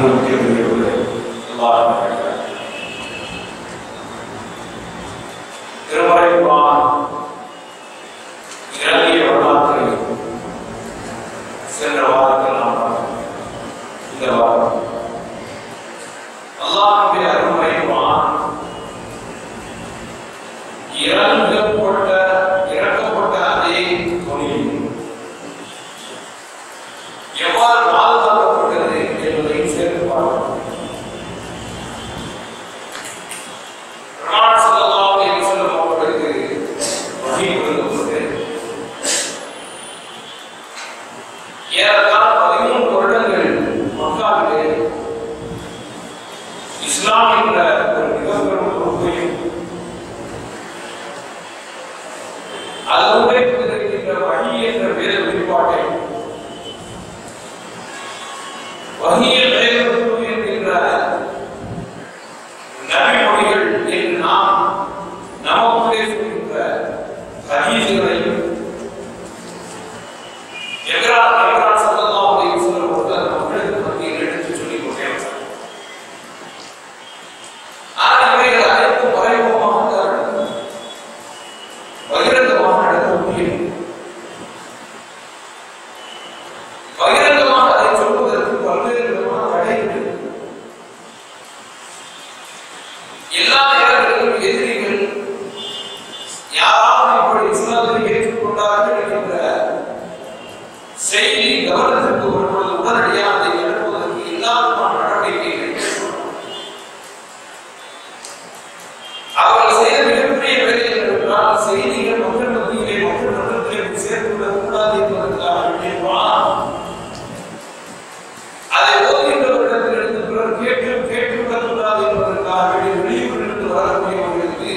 முக்கியத்துவம் அல்லாஹ் திருமறை குர்ஆன் இறங்கிய வரலாற்றை சென்ற வாரத்தில் நாம் பார்த்தோம். இந்த வாரம் அல்லாஹ்வுடைய அருள்மறை குர்ஆன் இறங்கப்பட்ட இறக்கப்பட்ட அதே துணியில் எவ்வாறு பாதுகாக்கப்பட்டது என்பதையும் சேர்த்து பார்க்கிறோம் பெருமாள் ஸல்லல்லாஹு அலைஹி வஸல்லம் அவர்களுக்கு வஹீ கொடுக்கப்பட்டு ஏறத்தாழ பதிமூன்று வருடங்கள் மக்காவிலே இஸ்லாம் என்ற ஒரு மிகப்பெரும் பொறுப்பையும் அதோடு இருக்கின்ற வழி என்ற வேத வெளிப்பாட்டை வகியில் வேதத்து என்கின்ற நபிமொழிகள் என்று நாம் நமக்குள்ளே சொல்கின்ற ஹதீசுகளையும் எக்ரான் எக்ரான் சல்லல்லாஹு அலைஹி வஸல்லம் அவர்கள் மக்களுக்கு மத்தியில் எடுத்து சொல்லிக் கொண்டே வந்தார். ஆனால் இவைகள் அனைத்தும் மறைமுகமாக தான் பகிரங்கமாக நடக்க முடியும் பகிரங்கமாக அதை சொல்வதற்கு பல்வேறு விதமான தடைகள் இருக்கு. எல்லா நேரங்களிலும் எதிரிகள் யாராவது இப்படி இஸ்லாத்தை ஏற்றுக்கொண்டார்கள் என்ற செய்தி கவனத்திற்கு வரும்பொழுது உடனடியாக அதை எழுப்புவதற்கு எல்லா விதமான நடவடிக்கைகள் எடுக்கணும். அவர்கள் செய்த மிகப்பெரிய வேலை என்னவென்றால் செய்திகள் மக்கள் மத்தியிலே மக்கள் மன்றத்திலே போய் சேர்த்து விடக்கூடாது என்பதற்காக வேண்டிய குர்ஆன். அதை ஓதுகின்றவரிடத்திலிருந்து பிறர் கேட்டு கேட்டு விடக்கூடாது என்பதற்காக வேண்டிய வெளியூரிலிருந்து வரக்கூடியவர்களுக்கு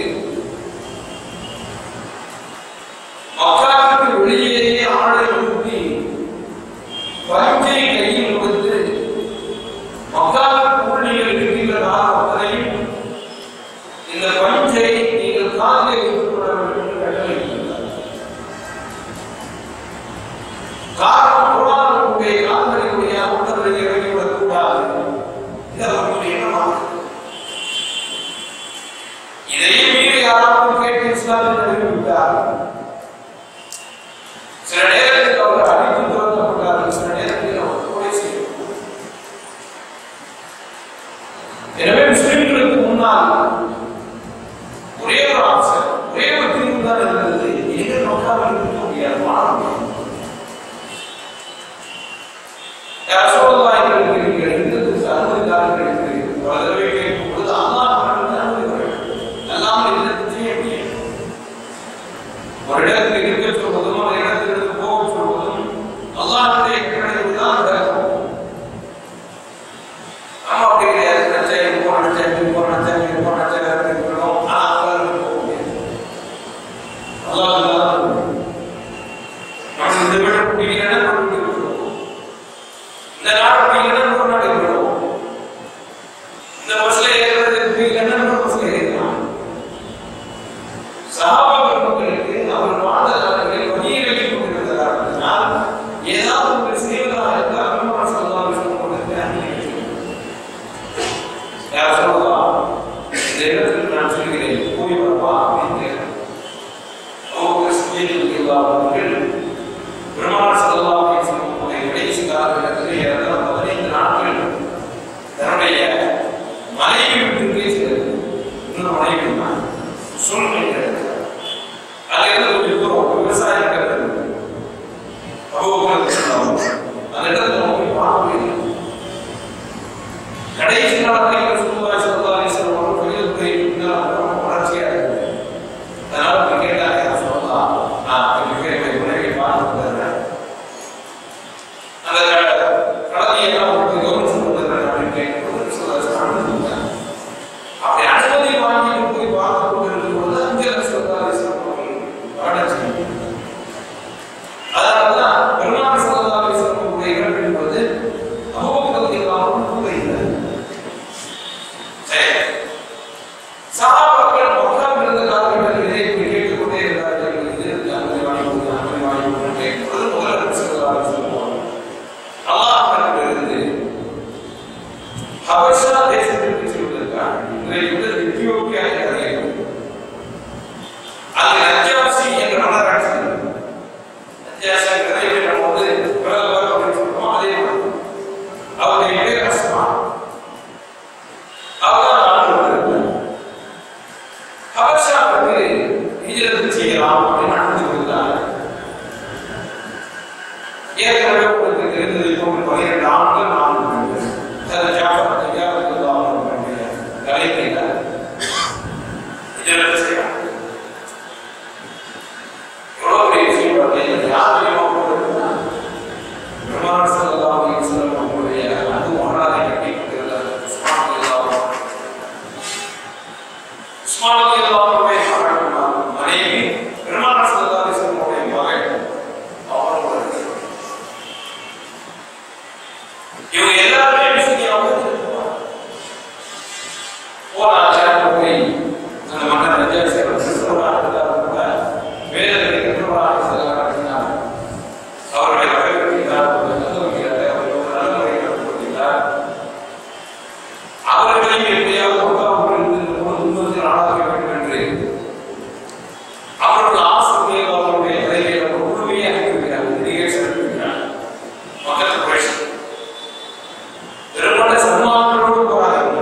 மக்காவிற்கு வெளியேயே ஆடை ஊட்டி பஞ்சை கையில் கொடுத்து மக்காவிற்கு நீங்கள் இருக்கின்ற காலம் அத்தனையும் இந்த பஞ்சை நீங்கள் காதிலே வைத்துக் கொள்ள வேண்டும் என்று கட்டளையிட்டார். காரணம் குரானுடைய கால்களினுடைய உடல்களை இறங்கிவிடக் கூடாது இது அவர்களுடைய எண்ணமாக இருக்கு. இதையும் மீறி யாராவது கேட்டு இஸ்லாமில் நடைபெறுகிறார் சில நேரத்தில் அவர் அடித்து துறக்கப்பட்டார்கள் சில நேரத்தில் அவர் கொலை செய்யப்பட்டார் எனவே முஸ்லிம்களுக்கு முன்னால் ஒரே ஒரு ஆப்ஷன் ஒரே ஒரு தீர்வு தான் இருந்தது எங்கள் மக்களால் இருக்க முடியாது வாழ முடியாது ரசூலுல்லாஹி இருக்கிறீர்கள் எங்களுக்கு அனுமதிதாரர்கள் இருக்கிறீர்கள் பல தடவை கேட்கும் பொழுது அல்லாஹ் அவர்களுக்கு அனுமதி வழங்கும் அல்லாமல் இதற்கு செய்ய முடியாது ஒரு இடத்தில் இருக்க சொல்வதும் அந்த இடத்திலிருந்து போக சொல்வதும் அல்லாஹ்வுடைய கட்டளையில் தான் நடக்கும் ஆமா அப்படி கிடையாது நினைச்சா இது போன நினைச்சா இது போன நினைச்சா இது போன நினைச்சா வேற இருக்கணும் ஆனா அல்லாஹ் போக முடியாது அல்லாஹ் இல்லாத நம்ம இந்த வீடு குடிக்கிறேன்னா குடிக்க விட்டுருவோம் இந்த நாடு குடிக்கிறேன்னா ஒரு நாடு விடுவோம் இந்த பஸ்ல ஏறுறது குடிக்கிறேன்னா இன்னொரு பஸ்ல ஏறலாம் சஹாபா பெருமக்களுக்கு அவர் வாழ்ந்த காலங்களில் வழியை கொண்டிருந்த காரணத்தினால் ஏதாவது ஒரு செய்வதாக இருந்தால் பெருமாள் சல்லல்லாஹு அலைஹி வஸல்லம் அவர்களுக்கு அனுமதி யார் சொல்லுவா இந்த இடத்தில் நான் சொல்கிறேன் போய் வரப்பா அப்படின்னு கேட்கிறேன். அவங்க சித்தியத்தில் இல்லாதவர்கள் பெருமாள் சல்லல்லாஹு அலைஹி வஸல்லம் அவருடைய கடைசி காலகட்டத்தில் ஏறத்தாழ பதினைந்து நாட்கள் தன்னுடைய மனைவி வீட்டுக்கே செல்லுது இன்னொரு மனைவி தான் சொல் என்ற இடத்துல. அது என்ன கொஞ்சம் தூரம் விவசாயம் இருக்கிறது அபோகரத்து சொல்லாமல் அந்த இடத்துல நம்ம போய் பார்க்கவே இல்லை கடைசி நாட்களில் ரசூலுல்லாஹி ஸல்லல்லாஹு அலைஹி வஸல்லம் அவர்கள் வெளியில் போய் இருந்தால் ரொம்ப வளர்ச்சியா இருக்குது அதனால போய் கேட்டாங்க யார் சொல்லலாம் நான் கொஞ்சம் பேர் போய் மனைவி பார்த்து வந்துடுறேன் அந்த கடலையை எல்லாம் விட்டு கவனிச்சு வந்துடுறேன் அப்படின்னு கேட்கும்போது ரசூலுல்லாஹி அனுமதி கொடுத்தாங்க. அப்படி அனுமதி வாங்கிட்டு போய் பார்த்து கொண்டிருக்கும் பொழுது அங்கே ரசூலுல்லாஹி ஸல்லல்லாஹு அலைஹி வஸல்லம் ஆர்டர் செய்யப்பட்டாங்க. அதனாலதான் பெருமாள் ஸல்லல்லாஹு அலைஹி வஸல்லம் உடைய இறப்பு என்பது அபூபக்கர் ரலியல்லாஹு அன்ஹு கூட இல்லை. சரி. சஹாபாக்கள் மக்காவில் இருந்த காலகட்டத்திலே இப்படி கேட்டுக்கொண்டே இருந்தார்கள். இது அனுமதி வாங்கி கொடுங்க, அனுமதி வாங்கி கொடுங்கன்னு கேட்கும் பன்னிரண்டு ஆண்கள் நான்கு பெண்கள் அது ஜாஃபர் ஐயா ரலியல்லாஹு அன்ஹு தலைமையில இதெல்லாம் செய்யறாங்க எவ்வளவு பெரிய விஷயம் பாருங்க இது யார் தெரியுமா போடுறதுன்னா பெருமாள் ஸல்லல்லாஹு அலைஹி வஸல்லம் அவங்களுடைய அன்பு மகனாரை கட்டி கொண்டிருந்தார் உஸ்மான் ரலியல்லாஹு அன்ஹு. உஸ்மான் ரலியல்லாஹு அன்ஹுடைய மனைவி பெருமாள் ஸல்லல்லாஹு அலைஹி வஸல்லம் அவருடைய மகன் அவரோட இருக்கிறார். இவங்க எல்லாருமே என்ன செஞ்சாங்க போனாங்க போய் அந்த மன்னர் விஜய சேவன் கிறிஸ்தவராக கூட வேதத்தை கிறிஸ்தவராக செல்கிறார் அவர்களை வரவேற்கிறார் நல்லவர்களை அவர்கள் நல்ல முறையில் கற்றுக்கொள்கிறார் அவர்களையும் எப்படியாவது ஒன்றாவது முன்னூத்தி நாளாக வேண்டும் என்று அவர்கள் ஆசிரியர் அவர்களுடைய நிலையில் ஒரு குழுவையை அனுப்பிவிட்டார் நிகழ்ச்சி அனுப்பிவிட்டார் மக்கள் குறைஷ் பெரும்பாலும் சன்மானங்களோடு போராடுகிறார்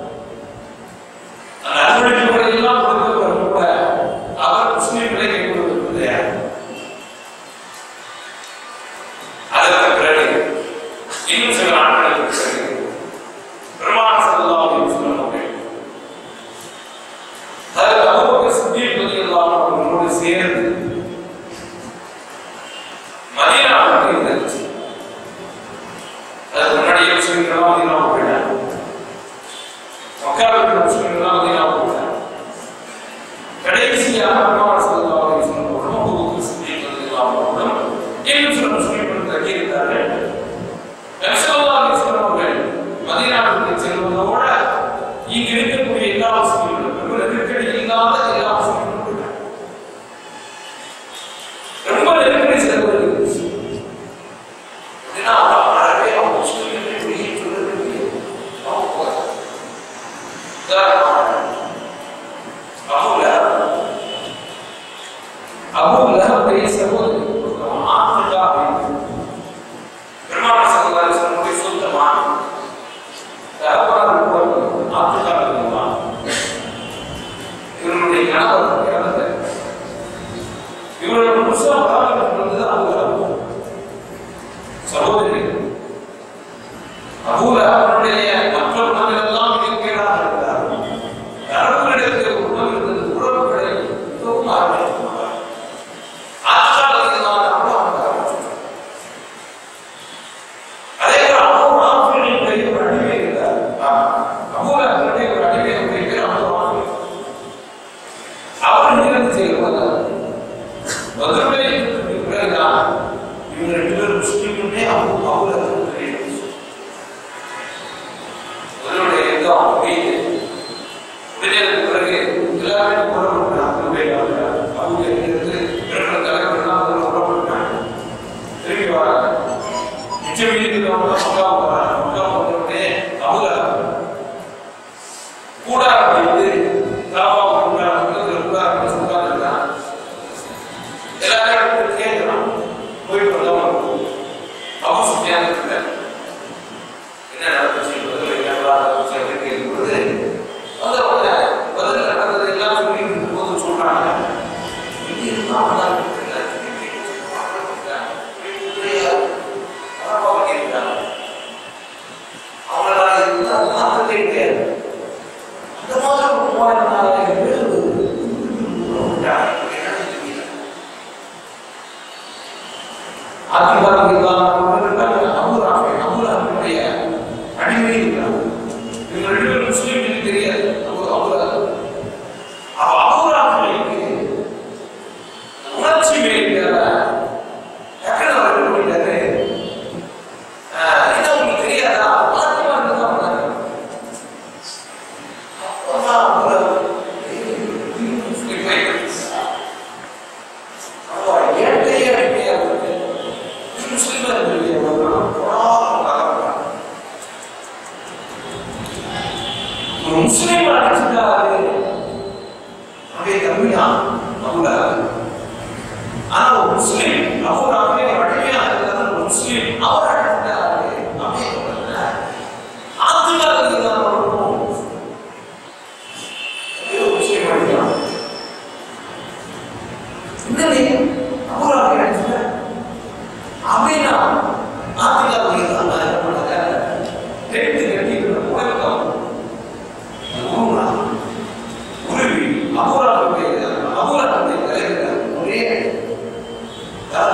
அந்த அன்பளிப்புகளை எல்லாம் கொடுத்தவர் கூட அவர் முஸ்லிம்களை கைவிடுவதில்லை அதற்கு பிறகு இன்னும் சில நாட்களுக்கு பிறகு பெருமாள் ஸல்லல்லாஹு அலைஹி வஸல்லம் அவர்கள் அதில் அபூபக்கர் சித்திக் ரலியல்லாஹு அன்ஹு அவர்களோடு சேர்ந்து மதீனாவுக்கு இருந்துச்சு அதுக்கு முன்னாடியே முஸ்லிம்கள்லாம் மதீனாவுக்கு போயிட்டாங்க மக்காவில் இருக்கிற முஸ்லிம்கள்லாம் மதீனாவுக்கு போயிட்டாங்க கடைசியாக பெருமாள் ஸல்லல்லாஹு அலைஹி வஸல்லம் அவர்களும் அபூபக்கர் சித்திக் ரலியல்லாஹு அன்ஹு அவர்களும் இன்னும் சில முஸ்லிம்கள் தங்கியிருந்தார்கள் நபிசல்லாஹு அலைஹி வஸல்லம் அவர்கள் மதீனாவுக்கு செல்வதோட இங்கு இருக்கக்கூடிய எல்லா முஸ்லிம்களும் ரொம்ப நெருக்கடி இல்லாத எல்லா முஸ்லிம்களும் போயிட்டாங்க. ரொம்ப நெருக்கடி செல்வது இருந்துச்சு. அப்படின்னா அவங்க அறவே அவங்க முஸ்லிம்களை வெளியே சொல்றது இல்லையே. அவங்க போறாங்க. உதாரணமாக, அபூ லஹப். அபூ லஹப் பெரிய சகோதரி. ஆத்மிகா அப்படின்னு. பெருமாள் ஸல்லல்லாஹு அலைஹி வஸல்லம் சொந்தமான தகப்பனார் கூட ஆத்மிகா இருந்தா இவருடைய கணவர் இறந்தார் இவரோட முழுசா பராமரிப்பு வந்தது அபூ சகோதரி அபூல அவருடைய மற்ற உணவுகள் எல்லாம் இருக்கிறார் இருக்கிறார் கணவனிடத்தில் உணவு இருந்தது உறவுகளை மிகவும் ஆரம்பித்துள்ளார் ஆட்காலத்தில் நான் அவ்வளோ ஆரம்பிச்சிட்டேன் அதே போல அபூ ஆஃபிரின் பெரிய ஒரு அடிமை இருந்தார் அபூல அவருடைய ஒரு அடிமை அவருடைய பேர் அபூ ஆஃபிரின் அவர் நிகழ்ச்சி செய்வது மதுரை பிறகுதான் இவங்க ரெண்டு பேரும் முஸ்லீம்களே அவங்க அவங்க மதுரையுடைய யுத்தம் முடியுது முடிஞ்சதுக்கு பிறகு எல்லாருமே புறப்பட்டாங்க அவங்க அவங்க இருந்து பிறகு தலைவர்கள்லாம் அதில் புறப்பட்டாங்க திரும்பி வராங்க மிச்சம் மீதி இருக்கிறவங்க மக்காவுக்கு வராங்க மக்காவுக்கு வந்தவுடனே அவங்க கூடா வந்து தாவா கூடா வந்து கூடா வந்து உட்கார்ந்துருக்காங்க எல்லாரும் கேட்கிறான் போயிட்டு வந்தவங்க அபு சுஃபியான் இருக்கிறார் என்ன நடந்துச்சு பதில் என்னவா நடந்துச்சு அப்படின்னு கேட்கும்போது வந்தவங்க பதில் நடந்தது எல்லாம் சொல்லி இருக்கும்போது சொல்றாங்க இது இருந்தா நல்லா இருக்குல்ல, பரவாயில்ல கேட்கிறாங்க. அவங்களால இருந்தா மாற்றவே கிடையாது அந்த மாதிரி ஒரு மூவாயிரம் நாலாயிரம் பேர் விட்டாங்க. என்னன்னு தெரியல. அதிகாரம் இல்லாமல் இருக்காங்க அபுராஃபை அபுராஃபினுடைய அடிமை இருக்காங்க இவங்க ரெண்டு பேரும் முஸ்லீம் எனக்கு தெரியாது அபு அபுரா அவ அபுராஃபிக்கு உணர்ச்சி மேலிட்டார டக்குனு அவர் என்ன பண்ணிட்டாரு ஆஹ், இது உங்களுக்கு தெரியாதா பாத்திமா இருந்ததா அவங்க அப்பதான் அபுரா முஸ்லீம் ஆயிடுச்சு. அவ ஏட்டையே அடிமையா இருக்கு முஸ்லிமா ஒரு முஸ்லீம் அடிச்சுட்டாரு அப்படியே கம்மியா அவங்க ஆனா ஒரு முஸ்லீம் அவர் அப்படியே அடிமையா இருக்கிறது ஒரு முஸ்லீம் அவர் அடிச்சுட்டாரு அப்படியே ஆத்துக்காரர் இருந்தாலும் ஒரு முஸ்லீம் அடிக்கலாம் என்னது அவர் அப்படி அடிச்சுட்டாரு அப்படின்னா ஆத்திகா போயிருக்காங்க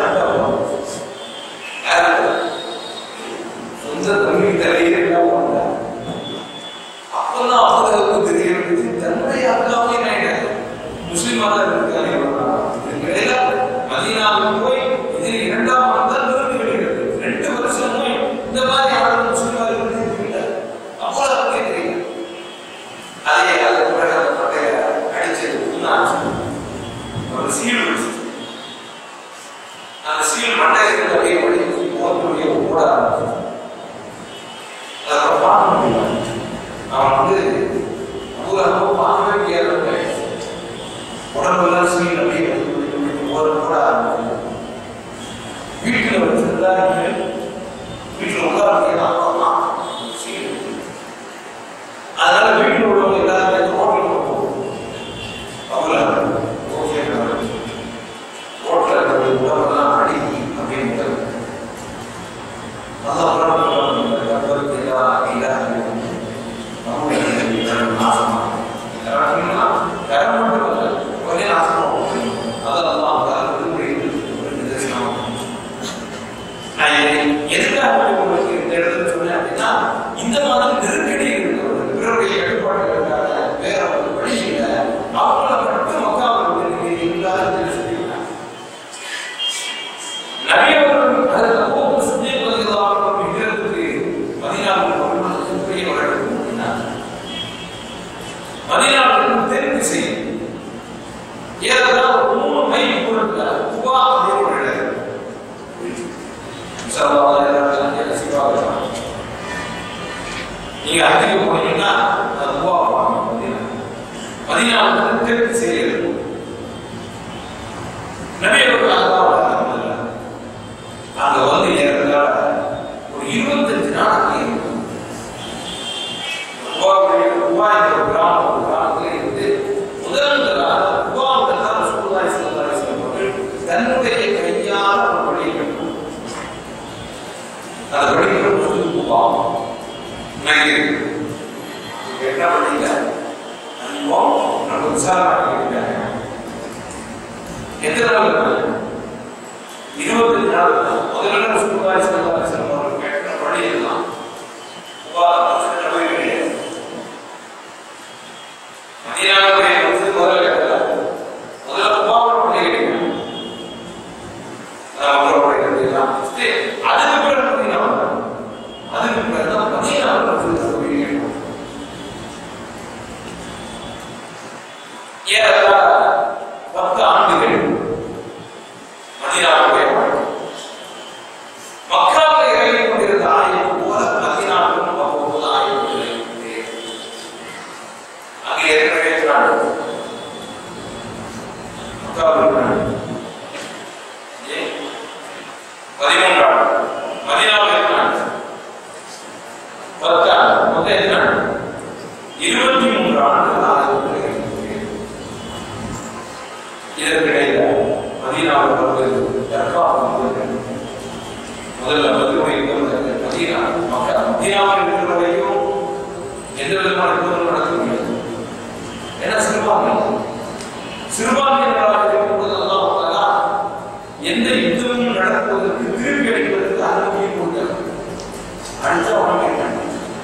சண்டை வரும். யாரு? சொந்த தம்பி தலையே எல்லாம் போனாங்க. அப்பெல்லாம் அவங்களுக்கு தெரியும் தன்னுடைய அக்காவும் என்ன ஆயிட்டாரு? முஸ்லிமா தான் இருக்காங்க இதுக்கு இடையில மதீனாவுக்கு போய் இது இரண்டாம் ஆண்டு தான் நிறுத்தி விடுகிறது ரெண்டு வருஷமும் இந்த மாதிரி ஆளுநர் முஸ்லிமா இருக்கிறது அப்போ அவருக்கே தெரியும் அதே அது பிறகு அந்த பட்டைய அடிச்சது புண்ணாச்சு ஒரு சீல் வச்சு அந்த சீல் மண்டையில் அப்படியே ஒளி போகக்கூடிய ஓட ஆரம்பிச்சு அதை பார்க்க முடியல அவன் வந்து ஊரக பார்க்கவே முடியாத உடம்பெல்லாம் சீல் அப்படியே ஓட ஓட ஆரம்பிச்சு வீட்டில் வச்சிருந்தா வீட்டில் உட்கார சீல் அதனால வீட்டில் உள்ளவங்க எல்லாருமே ரோட்டில் போகும் அவங்கள ஓகே ரோட்டில் இருக்கிற உடம்பெல்லாம் அடி அப்படின்னு இந்த மாதிரி நெருக்கடி இருக்கிறது பிறருடைய கட்டுப்பாடுகளுக்காக வேற ஒரு வழி இல்லை அவங்கள மட்டும் மக்காவில் இல்லாத சொல்லியிருக்காங்க நிறைய பேர் அதில் அப்போ சுத்திய பதிலாளர்கள் ஹிஜரத்துக்கு பதினாறு வருடங்களுக்கு பெரிய வழக்கு அப்படின்னா பதினாறு தெரிந்து செய்யும் ஏதாவது ஒரு மூணு மைல் பொருட்கள் குபா அப்படின்னு ஒரு இடம் இருக்கு. இன்ஷால்லாஹ் எல்லாரும் அங்கே சிவாக நீங்க அன்றைக்கு போனீங்கன்னா அது குபா போவாங்க மதீனா மதீனாவுக்கு தெரிந்து செய்யறது நிறைய பேர் அல்லாஹ் அங்க வந்து ஏறதால ஒரு இருபத்தஞ்சு நாள் அங்கே இருக்கும் உபாவுடைய உபா என்ற ஒரு கிராமம் ஒரு கிராமத்தில் இருந்து முதல் முதலாக உபாவுடன் தான் ரசூலுல்லாஹி ஸல்லல்லாஹு அலைஹி வஸல்லம் அவர்கள் தன்னுடைய கையால் ஒரு வழி கட்டும் அந்த வழி கட்டுவது உபா இன்னைக்கு என்ன பண்ணீங்க அன்போம் நம்ம விசாரணை கேட்டாங்க எத்தனை நாள் இருக்காங்க இருபத்தஞ்சு நாள் தான் முதல்ல ரசூலுல்லாஹி ஸல்லல்லாஹு அலைஹி வஸல்லம் அவர்கள் கேட்ட வழி எல்லாம் உபா சின்ன வழி கிடையாது மதீனாவுடைய வந்து முதல்ல கேட்டல முதல்ல உபாவோட வழி கிடைக்கும் அவரோட வழி கிடைக்கலாம் அதுக்கு பிறகு மதீனா வந்தாங்க அதுக்கு பிறகு தான் மதீனாவில் வந்து வழி கிடைக்கும் ஏறத்தாழ பத்து ஆண்டுகள் மதீனாவுடைய வாழ்க்கை மக்காவில் இறங்கி கொண்டிருந்த ஆயுதம் போல மதீனாவிலும் அவ்வப்போது ஆயுதங்கள் இறங்கிக்கொண்டே இருந்தது. அங்கே ஏற்கனவே நாடு மக்காவில் நாடு ஏன்? பதிமூன்று ஆண்டு மதீனாவில் நாடு பத்து ஆண்டு மொத்தம் எத்தனை ஆண்டு இருபத்தி மூன்று ஆண்டுகள் ஆயுதங்கள் இறங்கிக்கொண்டே இருந்தது. இதற்கிடையில மதீனாவில் வருவது தற்காப்பு முதல்ல மதுரை யுத்தம் மதீனா மக்கா மதீனாவில் இருக்கிற வரைக்கும் எந்த விதமான யுத்தமும் நடக்க முடியாது ஏன்னா சிறுபான்மை சிறுபான்மையினராக இருக்கும் போது அல்லாஹ் தஆலா எந்த யுத்தமும் நடப்பதற்கு திருப்பி அடிப்பதற்கு அனுமதியை கொடுத்தார் அடுத்த உடனே கேட்டாங்க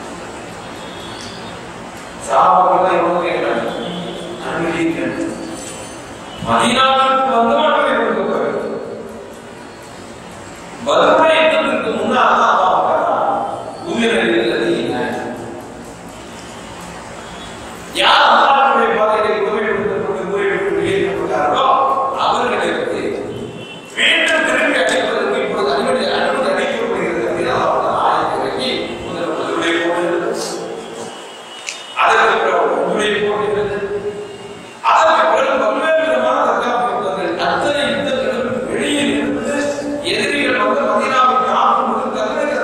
சாபாக்கள் எவ்வளவு கேட்டாங்க அனுமதியை கேட்டாங்க மதீனாவிற்கு வந்து மட்டுமே கொடுக்கப்பட்டது பத்ரை யுத்தத்திற்கு முன்னால் தான் அல்லாஹ் தஆலா உயிரிழந்தது என்ன யார் அல்லாஹ்வுடைய பாதையை உதவிப்படுத்தப்பட்டு முறையிட்டு வெளியேற்றப்பட்டார்களோ அவர்களுக்கு மீண்டும் திரும்பி அழைப்பதற்கு இப்பொழுது அனுமதி அனுமதி அளிக்கப்படுகிறது அப்படின்னு அல்லாஹ் ஆயத்தை இறக்கி முதல் மதுரை போடுகிறது அதற்கு பிறகு உங்களை போடுகிறது அதற்கு பிறகு பல்வேறு விதமான தற்காப்பு யுத்தங்கள் அத்தனை யுத்தங்களும் வெளியில் இருந்து எதிரிகள் வந்து மதீனாவை தாக்கும் பொழுது தன்னுடைய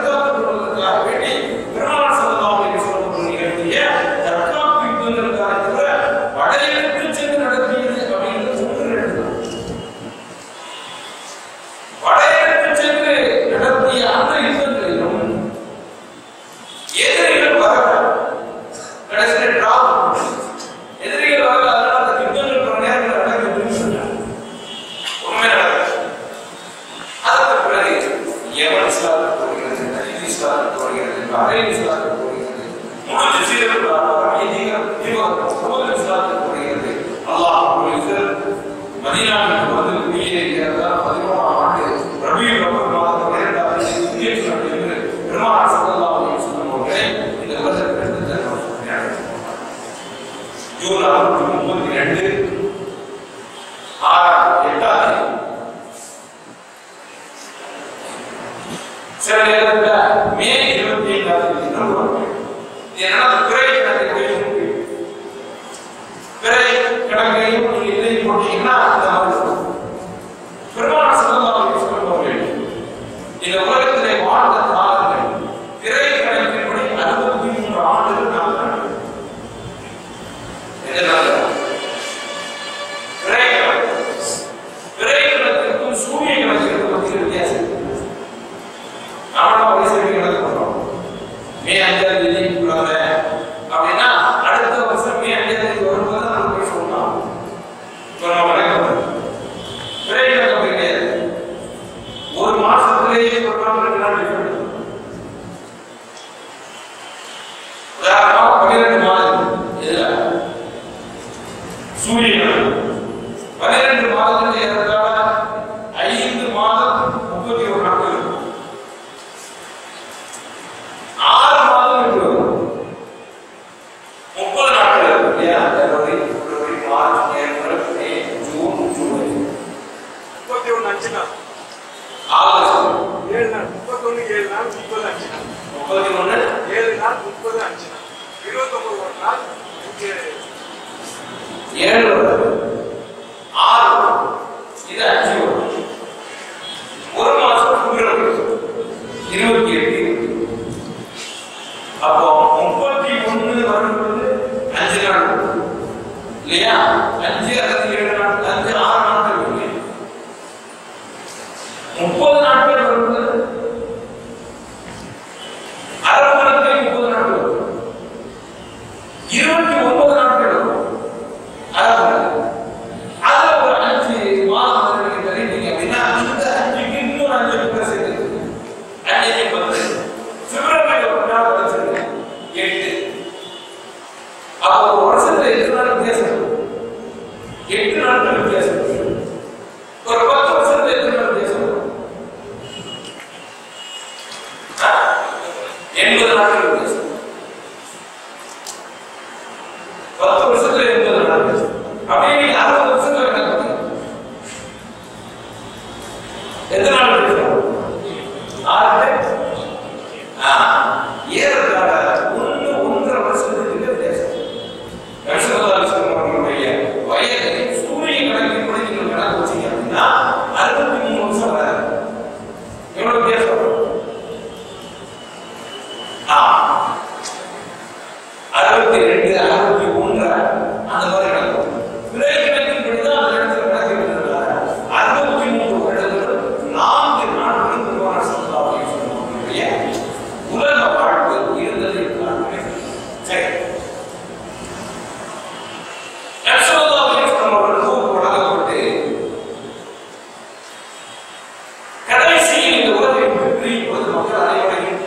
இஸ்லாத்துக்கு வருகிறது நஜீத் இஸ்லாத்துக்கு வருகிறது பஹ்ரைன் இஸ்லாத்துக்கு வருகிறது முழு ஜசீரத்துல் அரபு அநீதிகள் தீவிரம் முழு இஸ்லாத்துக்கு வருகிறது அல்லாஹ் ரப்பல் இஸ்ஸத் மதீனாவுக்கு வந்து குடியேறியதா பதினோராம் ஆண்டு ரபியுல் அவ்வல் மாதம் இரண்டாம் தேதி குடியேற்றம் என்று பெருமானார் ஸல்லல்லாஹு அலைஹி வஸல்லம் அவர்களை இந்த உலகத்திற்கு எடுத்து தந்தார் ஜூன் அறுநூற்றி முப்பத்தி ரெண்டு ஆறாம் எட்டாம் தேதி சில நேரத்துல மே இருபத்தி ஐந்தாம் தேதி நம்புவாங்க இது என்னன்னா பிறை கணக்கையும் பிறை கணக்கையும் நீங்க எழுதி போட்டீங்கன்னா அந்த மாதிரி இருக்கும். பெருமானார் ஸல்லல்லாஹு அலைஹி வஸல்லம் அவர்கள் இந்த உலகத்திலே வாழ்ந்த காலங்கள் பிறை கணக்கின்படி அறுபத்தி மூன்று ஆண்டுகள் நாங்கள் எதனால பிறை கணக்கு பிறை கணக்கிற்கும் சூரிய கணக்கிற்கும் மத்தியில் வித்தியாசம் இருக்கு. நாம வயசு கணக்கு பண்றோம் மே அஞ்சாம் தேதி பிறந்தேன் அப்படின்னா அடுத்த வருஷம் மே அஞ்சாம் தேதி வரும்போது நம்ம போய் சொல்லலாம் இப்போ நம்ம கணக்கு பிறை கணக்கு அப்படி கிடையாது ஒரு மாசத்திலேயே சொல்றாங்க ரெண்டு நாள் டிஃபரெண்ட் உதாரணமா பன்னிரெண்டு மாதம் இதுல சூரியன் பன்னிரெண்டு மாதங்கள் ஏறத்தாழ ஐந்து மாதம் முப்பத்தி ஒரு நாட்கள் இருக்கும் ஆறு மாதம் இருக்கும் முப்பது நாட்கள் இருக்கும் இல்லையா ஜனவரி பிப்ரவரி மார்ச் ஏப்ரல் மே ஜூன் ஜூலை முப்பத்தி ஒண்ணு அஞ்சு நாள் ஆகஸ்ட் ஏழு நாள் முப்பத்தொன்னு ஏழு நாள் முப்பது அஞ்சு நாள் முப்பத்தி ஒண்ணு ஏழு நாள் முப்பது அஞ்சு நாள் இருபத்தொன்பது ஒரு நாள் இங்கே ஏழு வருடம் ஆறு வருடம் இது அஞ்சு வருடம் ஒரு மாசம் பிப்ரவரி இருபத்தி எட்டு அப்போ முப்பத்தி ஒண்ணு வரும்போது அஞ்சு நாள் வரும். இல்லையா அஞ்சு அல்லது ஏழு நாள் அஞ்சு ஆறு நாட்கள் இருக்கு முப்பது நாட்கள் வரும்போது அரை மணிக்கு முப்பது நாட்கள் வரும் இருபத்தி ஒன்பது நாட்கள் வரும் அதாவது அதுல ஒரு அஞ்சு மாதம் நீங்க தெரிவித்தீங்க அப்படின்னா இந்த அஞ்சுக்கு இன்னொரு அஞ்சு பேர் சேர்த்து அஞ்சு பத்து பிப்ரவரி ஒரு நாள் வச்சிருக்கு எட்டு அப்போ ஒரு வருஷத்துல எட்டு நாள் வித்தியாசம் இருக்கு. எட்டு நாட்கள் வித்தியாசம் இருக்கு. ஒரு பத்து வருஷத்துல எட்டு நாள் வித்தியாசம் இருக்கு. ஆ? எண்பது நாட்கள் வித்தியாசம் பத்து வருஷத்துல எண்பது நாள் வித்தியாசம். அப்படியே நீங்க அறுபது வருஷத்துல கணக்கு பண்ணுங்க. எத்தனை நாள் வித்தியாசம் ஆறு ஆ, ஏறத்தாழ ஒண்ணு ஒன்றரை வருஷத்துக்கு வித்தியாசம் நபிசல்லாஹு அவர்களுடைய வயதை சூரிய கணக்கின்படி நீங்கள் கணக்கு வச்சீங்க அப்படின்னா அறுபத்தி மூணு வருஷம் வராது எவ்வளவு வித்தியாசம் ஆ, அறுபத்தி ரெண்டு அறுபத்தி ஒன்று அந்த மாதிரி கணக்கு பிறை கணக்கின்படி தான் அந்த இடத்துல கணக்கு இருக்கிறதுனால அறுபத்தி மூன்று வருடங்கள் நான்கு நாட்கள் பெருமான சல்லாஹு அவர்களுடைய உலக வாழ்வு இருந்தது என்று நான் நினைக்கிறேன் சரி நபிசல்லாஹு அலைஹி வஸல்லம் அவர்கள் நூறு வழங்கப்பட்டு கடைசியில் இந்த உலகை விட்டு பிரியும் போது மக்கள் அனைவரையும்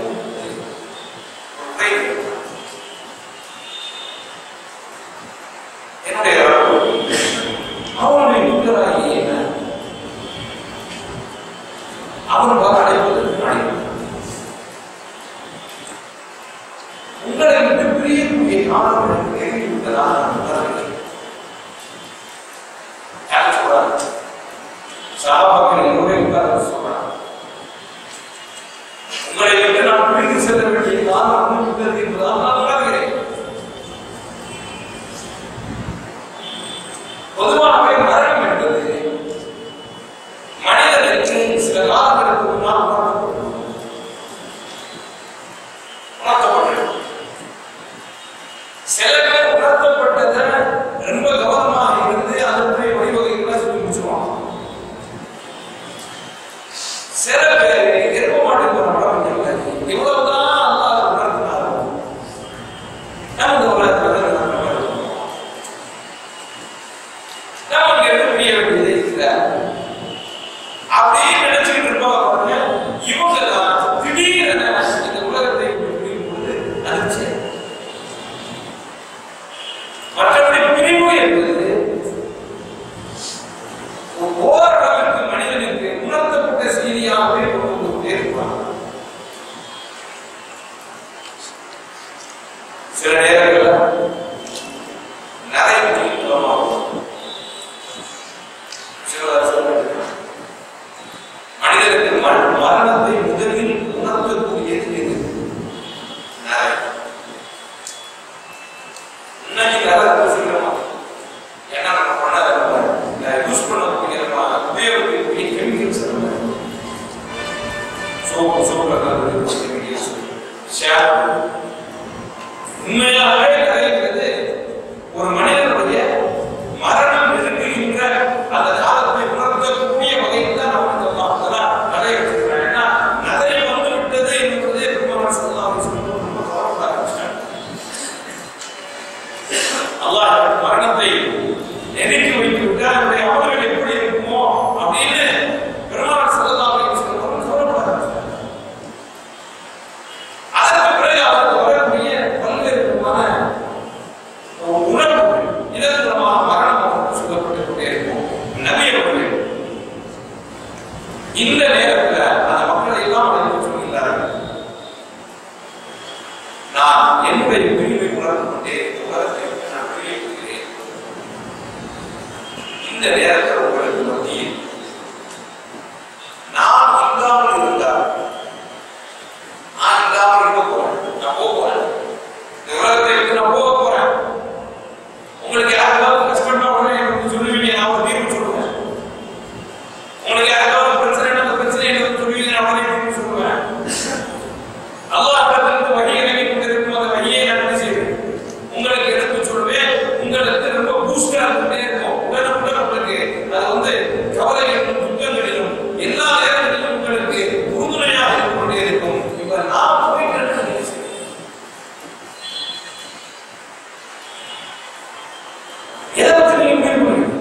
ஒற்றை என்னுடைய ரப்பு அவனுடைய புத்தராகி என்ன அவன் வர அடைப்பதற்கு அழைப்பு உங்களை விட்டு பிரியக்கூடிய காலம் எனக்கு நெருங்கி விட்டதாக நான் உணர்கிறேன் யார் சொல்றாங்க சாபாக்கள் என்னோட உட்கார்ந்து சொல்றாங்க உங்களை விட்டு நான் பிரிந்து செல்ல வேண்டிய காலம் வந்து விட்டது என்பதாக நான் உணர்கிறேன் பொதுவாகவே மரணம் என்பது மனிதனுக்கு சில காலங்களுக்கு முன்னால் உணர்த்தப்படும் உணர்த்தப்பட்டது சில பேர் உணர்த்தப்பட்டதை ரொம்ப கவனமாக இருந்து அதனுடைய வழிவகைகளை சொல்லி முடிச்சுருவாங்க சில பேர் எரும மாட்டுக்கு ஒரு படம் பண்ணிருக்காரு இவ்வளவுதான் அல்லாஹ் உணர்த்தினாலும் நமக்கு உலகத்தில் நம்ம இருக்கோம். நமக்கு எது புரிய வேண்டியது இல்லை அப்படின்னு நினைச்சுக்கிட்டு இருப்பாங்க பாருங்க இவங்க தான் எல்லாமே கொண்டு வந்து கொண்டே இருப்பாங்க சில நேரங்களில் நிறைய முக்கியத்துவமாகும் சிலர் சொல்றாங்க மனிதனுக்கு மர- மரணத்தை முதலில் உணர்த்தக்கூடியது எது நரை. இன்னைக்கு நரகத்தை சீக்கிரமா ஏன்னா நம்ம பண்ண நம்ம யூஸ் பண்ணக்கூடிய நம்ம உபயோகிக்கக்கூடிய கெமிக்கல்ஸ் நம்ம சோப்பு சோப்புல கலந்து கெமிக்கல்ஸ் ஷாம்பு உண்மையாகவே நரைங்கிறது ஒரு மனிதனுடைய மரணம் நெருங்குகின்ற அந்த காலத்தை உணர்த்தக்கூடிய வகையில் தான் நமக்கு அதெல்லாம் நிறைய எடுத்துக்கிறேன் ஏன்னா நிறைய வந்து விட்டது என்பது பெருமாள் சொல்லலாம் ரொம்ப கவலைப்பட ஆரம்பிச்சிட்டாங்க அல்லாஹ் மரணத்தை நெருங்கி வைத்து விட்டால் அவருடைய அமல்கள் எப்படி இருக்குமோ அப்படின்னு பெருமாள் சொல்லலாம் அப்படின்னு சொல்லுவாங்க கவலைப்பட ஆரம்பிச்சிட்டாங்க அதற்கு பிறகு அவருக்கு வரக்கூடிய பல்வேறு விதமான உணர்வுகள் இதன் மூலமாக மரணம் அவருக்கு சொல்லப்பட்டு கொண்டே இருக்கும் நபி அவர்கள் இந்த நேரத்தில் அந்த மக்களை எல்லாம் அழைத்து சொல்கிறார்கள் நான் என்னுடைய பிரிவை உணர்ந்து கொண்டே இந்த உலகத்தை விட்டு நான் வெளியே போகிறேன் இந்த நேரத்தில் உங்களுக்கு மத்தியில் நான் இல்லாமல் இருந்தால் நான் இல்லாமல் இருக்க போறேன் நான் போக போறேன் இந்த உலகத்தை விட்டு நான் போக போறேன் உங்களுக்கு யாருக்காவது கஷ்டம்னா உடனே எனக்கு சொல்லுவீங்க நான் ஒரு தீர்வு சொல்லுவேன் உங்களுக்கு யாருக்காவது பிரச்சனை அந்த பிரச்சனை எனக்கு சொல்லுவீங்க நான் உடனே தீர்வு சொல்லுவேன் அல்லாஹ் தனக்கு வகையை நம்பி கொண்டிருக்கும் அந்த வகையை நான் என்ன செய்வேன் உங்களுக்கு எடுத்து சொல்லுவேன் உங்களுக்கு ரொம்ப பூஸ்டா இருந்துட்டே இருக்கும் உடனுக்குடன் உங்களுக்கு அது வந்து கவலைகளிலும் துக்கங்களிலும் எல்லா நேரங்களிலும் உங்களுக்கு உறுதுணையாக இருந்து கொண்டே இருக்கும் இப்ப நான் போயிட்டு என்ன செய்வேன் எதை வச்சு நீங்க முடிவு பண்ணுவீங்க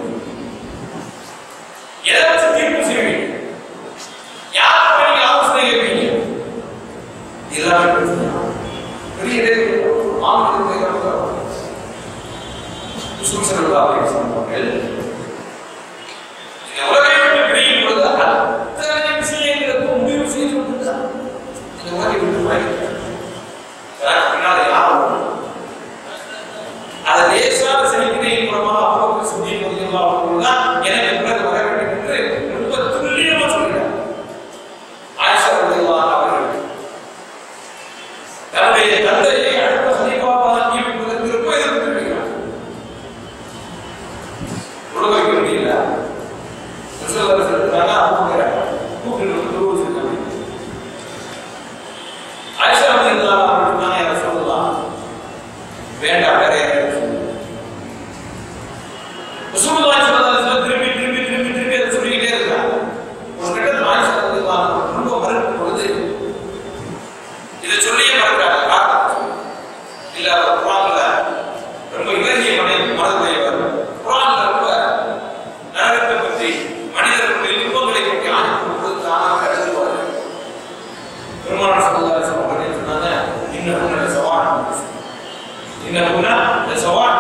எதை வச்சு தீர்ப்பு செய்வீங்க யார் போய் நீங்க ஆலோசனை கேட்பீங்க எல்லாமே பிரச்சனை. பெரிய இடைவெளி. ஆங்கிலத்தை கற்றுக்கிறோம். யூசுப் ஸல்லல்லாஹு அலைஹி வஸல்லம் அவர்கள் இந்த உலகை விட்டு பிரியும் பொழுது அத்தனை விஷயங்களுக்கும் முடிவு செய்து விட்டுதான் இந்த உலகை விட்டு போயிருக்கிறார். அதற்கு பின்னால் யார் வரணும்? அதை லேசான செலுத்தினையின் மூலமாக அவ்வளவு சுத்தி தான் எனக்கு பிறகு வர வேண்டும் என்று ரொம்ப துல்லியமா சொல்கிறார் ஆயிஷா ரலியல்லாஹு அவர்கள் தன்னுடைய தந்தையை அடுத்த ஹலீஃபாவாக நியமிப்பதற்கு ரொம்ப எதிர்த்திருக்கிறார் தொழுக வைக்க முடியல ரிசல்வர் சொல்றாங்க அவங்க கூப்பிட்டு வந்து தொழுக வச்சிருக்காங்க ஆயிஷா ரலியல்லாஹு அவர்கள் சொன்னாங்க யார சொல்லலாம் வேண்டாம் வேற யாரையும் சொல்லுங்க ரசூலுல்லாஹி ஸல்லல்லாஹு அலைஹி வஸல்லம் திரும்பி திரும்பி திரும்பி திரும்பி அதை சொல்லிக்கிட்டே இருக்காங்க ஒரு கட்டத்தில் ஆயிஷா ரலியல்லாஹு அன்ஹா ரொம்ப மறுக்கும் பொழுது இதை சொல்லியே மறுக்கிறாங்க காரணம் இல்ல அவர் குரான்ல ரொம்ப இலகிய மனை மனதுடையவர் குரான்ல ரொம்ப நரகத்தை பற்றி மனிதர்களுடைய இன்பங்களை பற்றி ஆணைக்கும் பொழுது தானாக எழுதுவார் பெருமாள் சல்லல்லாஹு அலைஹி வஸல்லம் அவர்கள் சொன்னாங்க இன்னும் சவால் இன்னும் சவால்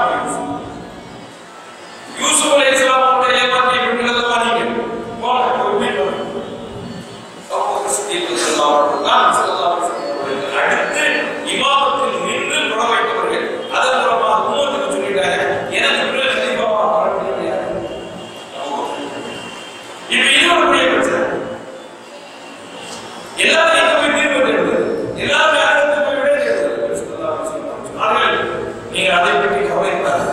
யூசுப் அலைஹிஸ்ஸலாம் அவர்களை ஏமாற்றி பெண்களல்லவா நீங்கள் போங்க ஒரு வீட்டு அபூபக்கர் சித்திக் ரலியல்லாஹு அன்ஹு தான் ஸல்லல்லாஹு அலைஹி வஸல்லம் அவர்களுக்கு அடுத்து இமாமத்தில் நின்று தொழ வைத்தவர்கள் அதன் மூலமாக உம்மத்துக்கு சொல்லிட்டாங்க எனக்கு பிறகு கலீஃபாவா வரக்கூடிய யார்? அபூபக்கர். இப்ப இது ஒரு பெரிய பிரச்சனை எல்லாரும் எங்க போய் தீர்வு தேடுவது எல்லாரும் யாருக்கு போய் விட தேடுவது ஸல்லல்லாஹு அலைஹி வஸல்லம் சொன்னார்கள் நீங்கள் அதை பற்றி கவலைப்படாதீர்கள்